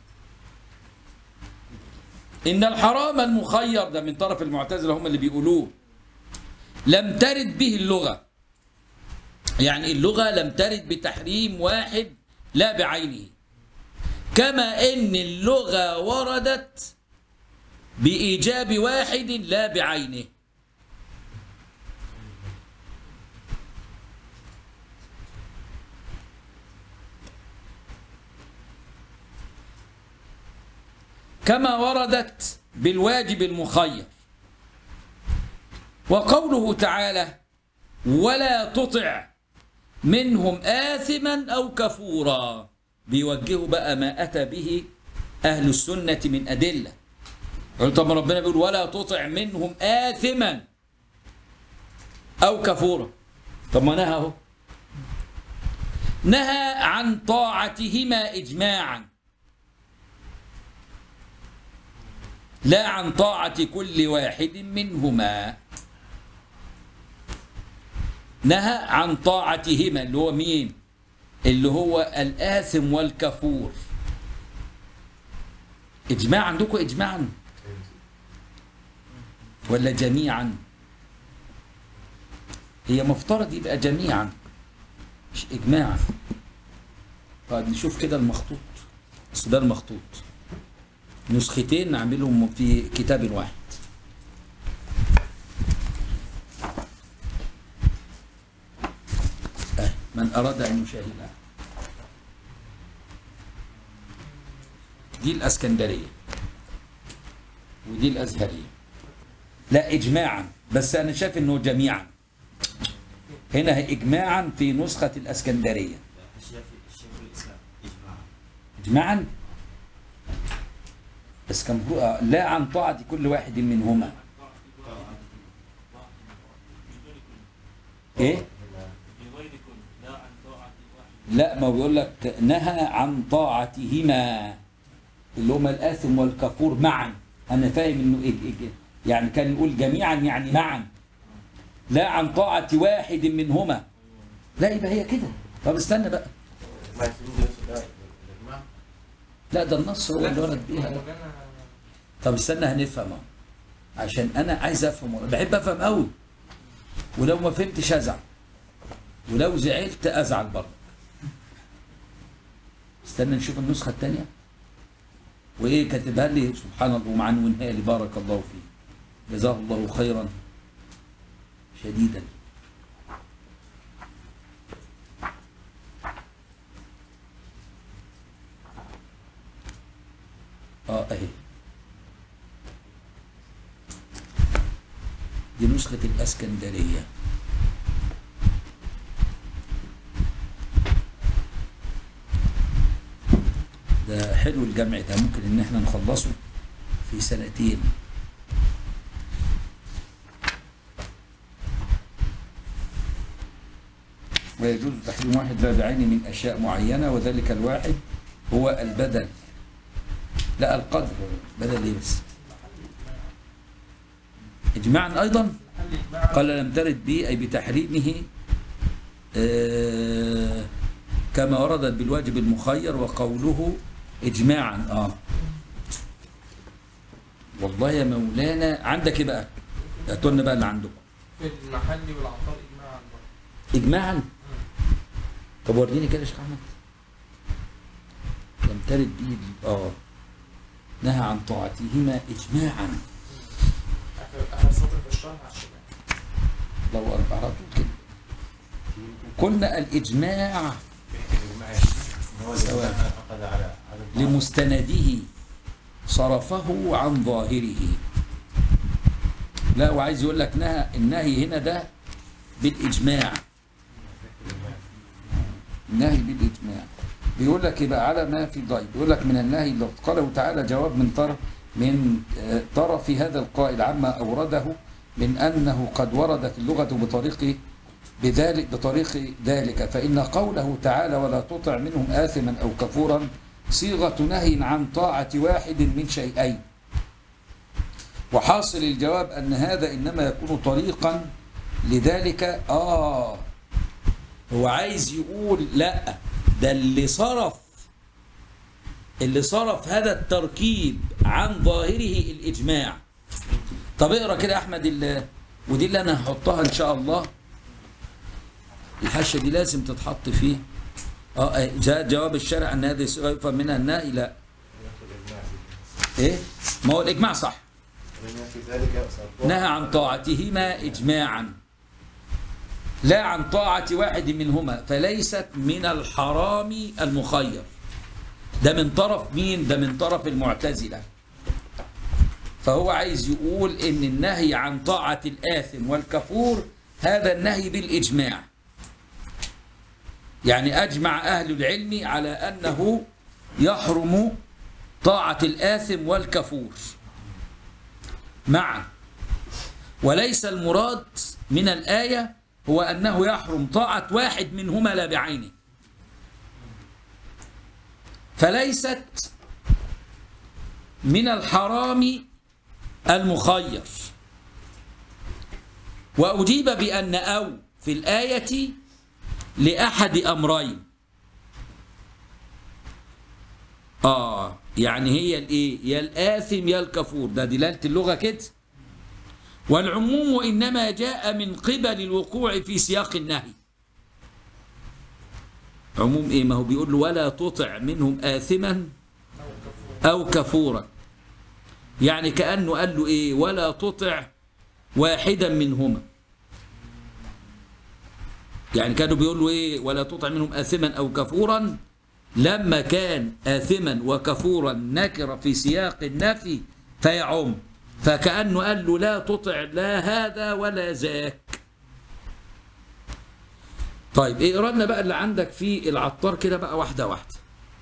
إن الحرام المخير ده من طرف المعتزلة هم اللي بيقولوه لم ترد به اللغة يعني اللغة لم ترد بتحريم واحد لا بعينه كما إن اللغة وردت بإيجاب واحد لا بعينه كما وردت بالواجب المخير وقوله تعالى ولا تطع منهم آثما أو كفورا بيوجهوا بقى ما أتى به أهل السنة من أدلة قالوا طب ما ربنا بيقول ولا تطع منهم آثما أو كفورا طب ما نهى اهو نهى عن طاعتهما إجماعا لا عن طاعة كل واحد منهما نهى عن طاعتهما اللي هو مين اللي هو الآثم والكفور إجماع عندكم إجماعا ولا جميعا هي مفترض يبقى جميعا مش إجماعا طيب نشوف كده المخطوط بس ده المخطوط نسختين نعملهم في كتاب واحد آه، من أراد أن يشاهدها دي الأسكندرية ودي الأزهرية لا إجماعا بس أنا شايف إنه جميعا هنا إجماعا في نسخة الأسكندرية الشيخ الشيخ الاسلام اجماع إجماعا بس كان المفروض- آه، لا عن طاعة كل واحد منهما إيه؟ بغيركم لا عن طاعة واحد لا ما بيقول لك نهى عن طاعتهما اللي هما الآثم والكفور معا أنا فاهم إنه إيه إيه يعني كان يقول جميعا يعني معا لا عن طاعة واحد منهما لا يبقى هي كده طب استنى بقى ما يسمون نفس ده الاجماع لا ده النص هو اللي ورد بيها هو جانا طب استنى هنفهم اهو عشان انا عايز افهم والله. بحب افهم قوي ولو ما فهمتش ازعل ولو زعلت ازعل برضه استنى نشوف النسخه الثانيه وايه كاتبها لي سبحان الله ومعنونها لي بارك الله فيه جزاه الله خيرا شديدا اه اهي دي نسخة الاسكندرية ده حلو الجمع ده ممكن ان احنا نخلصه في سنتين ويجوز تحريم واحد لا بعين من اشياء معينه وذلك الواحد هو البدل لا القدر بدل ايه بس اجماعا ايضا قال لم ترد به اي بتحريمه آه كما وردت بالواجب المخير وقوله اجماعا اه والله يا مولانا عندك ايه بقى؟ هاتوا لنا بقى اللي عندكم في المحل والعطار اجماعا برضه إجماعا طب وريني كده يا شيخ أحمد لم ترد به اه نهى عن طاعتهما إجماعا اخر اخر سطر في الشرح على الشمال لو أربعة على طول كده قلنا الإجماع هو سواء. اللي أخذ على على البعض. لمستنده صرفه عن ظاهره لا وعايز يقول لك نهى النهي هنا ده بالإجماع النهي بالإجماع بيقول لك يبقى على ما في ضيب بيقول لك من النهي لو قاله تعالى جواب من طرف من آه، طرف هذا القائل عما أورده من أنه قد وردت اللغة بطريق بذلك بطريق ذلك فإن قوله تعالى ولا تطع منهم آثما أو كفورا صيغة نهي عن طاعة واحد من شيئين وحاصل الجواب أن هذا إنما يكون طريقا لذلك آه هو عايز يقول لا ده اللي صرف اللي صرف هذا التركيب عن ظاهره الإجماع طب اقرا كده يا أحمد ال- ودي اللي أنا هحطها إن شاء الله الحاشية دي لازم تتحط فيه اه آه، جاء جواب الشرع ان هذه الصيغه يفهم منها النهي لا ايه ما هو الاجماع صح بما في ذلك صرفها نهى عن طاعتهما اجماعا لا عن طاعه واحد منهما فليست من الحرام المخير ده من طرف مين ده من طرف المعتزله فهو عايز يقول ان النهي عن طاعه الاثم والكفور هذا النهي بالاجماع يعني أجمع أهل العلم على أنه يحرم طاعة الآثم والكفور معا وليس المراد من الآية هو أنه يحرم طاعة واحد منهما لا بعينه فليست من الحرام المخير وأجيب بأن أو في الآية لأحد أمرين آه يعني هي الإيه يا الآثم يا الكفور ده دلالة اللغة كده والعموم إنما جاء من قبل الوقوع في سياق النهي عموم إيه ما هو بيقول له ولا تطع منهم آثما أو كفورا يعني كأنه قال له إيه ولا تطع واحدا منهما يعني كانوا بيقولوا ايه ولا تطع منهم آثما أو كفورا لما كان آثما وكفورا نكر في سياق النفي فيعم فكأنه قال له لا تطع لا هذا ولا ذاك طيب ايه لنا بقى اللي عندك في العطار كده بقى واحدة واحدة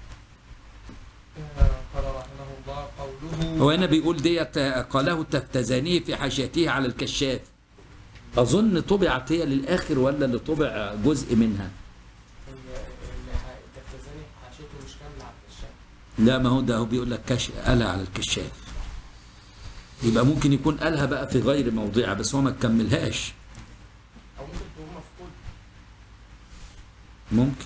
قال رحمه الله قوله هو هنا بيقول ديت قاله التفتزاني في حاشيته على الكشاف أظن طبعت هي للآخر ولا اللي طبع جزء منها التفتزاني حاشيته مش كامله على الشام لا ما هو ده هو بيقول لك كش قالها على الكشاف يبقى ممكن يكون قالها بقى في غير موضعها بس هو ما كملهاش او ممكن تكون مفقود ممكن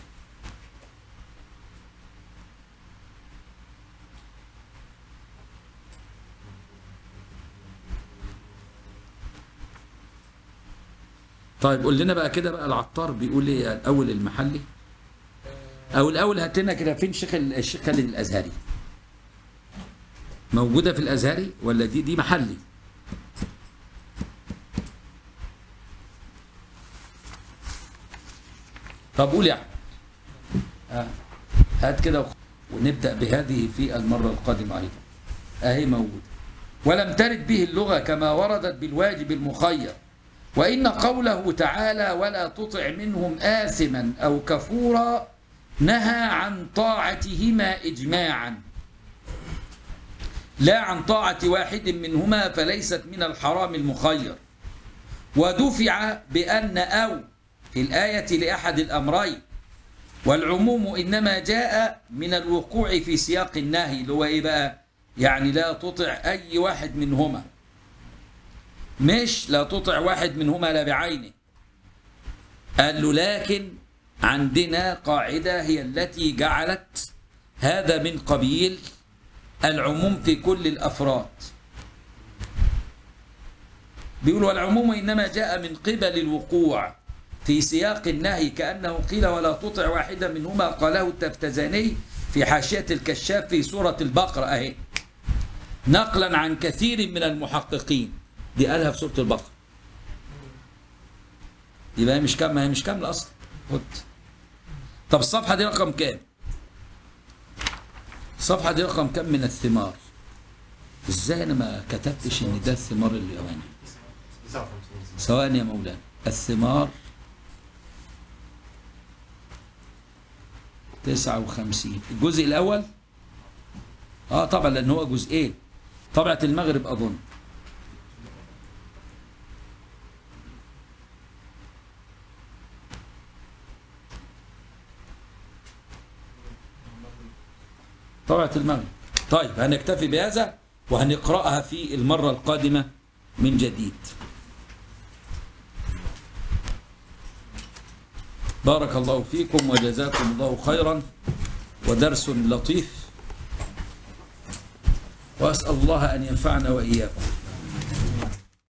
طيب قول لنا بقى كده بقى العطار بيقول ايه الاول المحلي او الاول هات لنا كده فين شيخ ال- الشيخ خالد الازهري موجوده في الازهري ولا دي دي محلي طب قول يا احمد آه. هات كده وخ- ونبدا بهذه في المره القادمه ايضا اهي موجوده ولم ترد به اللغه كما وردت بالواجب المخير وان قوله تعالى ولا تطع منهم اثما او كفورا نهى عن طاعتهما اجماعا لا عن طاعه واحد منهما فليست من الحرام المخير ودفع بان او في الايه لاحد الامرين والعموم انما جاء من الوقوع في سياق النهي اللي هو ايه بقى يعني لا تطع اي واحد منهما مش لا تطع واحد منهما لا بعينه قال له لكن عندنا قاعدة هي التي جعلت هذا من قبيل العموم في كل الأفراد بيقول والعموم إنما جاء من قبل الوقوع في سياق النهي كأنه قيل ولا تطع واحدا منهما قاله التفتزاني في حاشية الكشاف في سورة البقرة أهي نقلا عن كثير من المحققين دي قالها في سورة البقرة يبقى هي مش كاملة هي مش كاملة أصلا خد. طب الصفحة دي رقم كام؟ الصفحة دي رقم كام من الثمار؟ ازاي انا ما كتبتش ان ده الثمار الياباني 59 ثواني يا مولانا الثمار تسعة وخمسين الجزء الأول اه طبعا لأن هو جزئين طبعة المغرب أظن طبعة المغرب طيب هنكتفي بهذا وهنقرأها في المرة القادمة من جديد بارك الله فيكم وجزاكم الله خيرا ودرس لطيف وأسأل الله أن ينفعنا وإياكم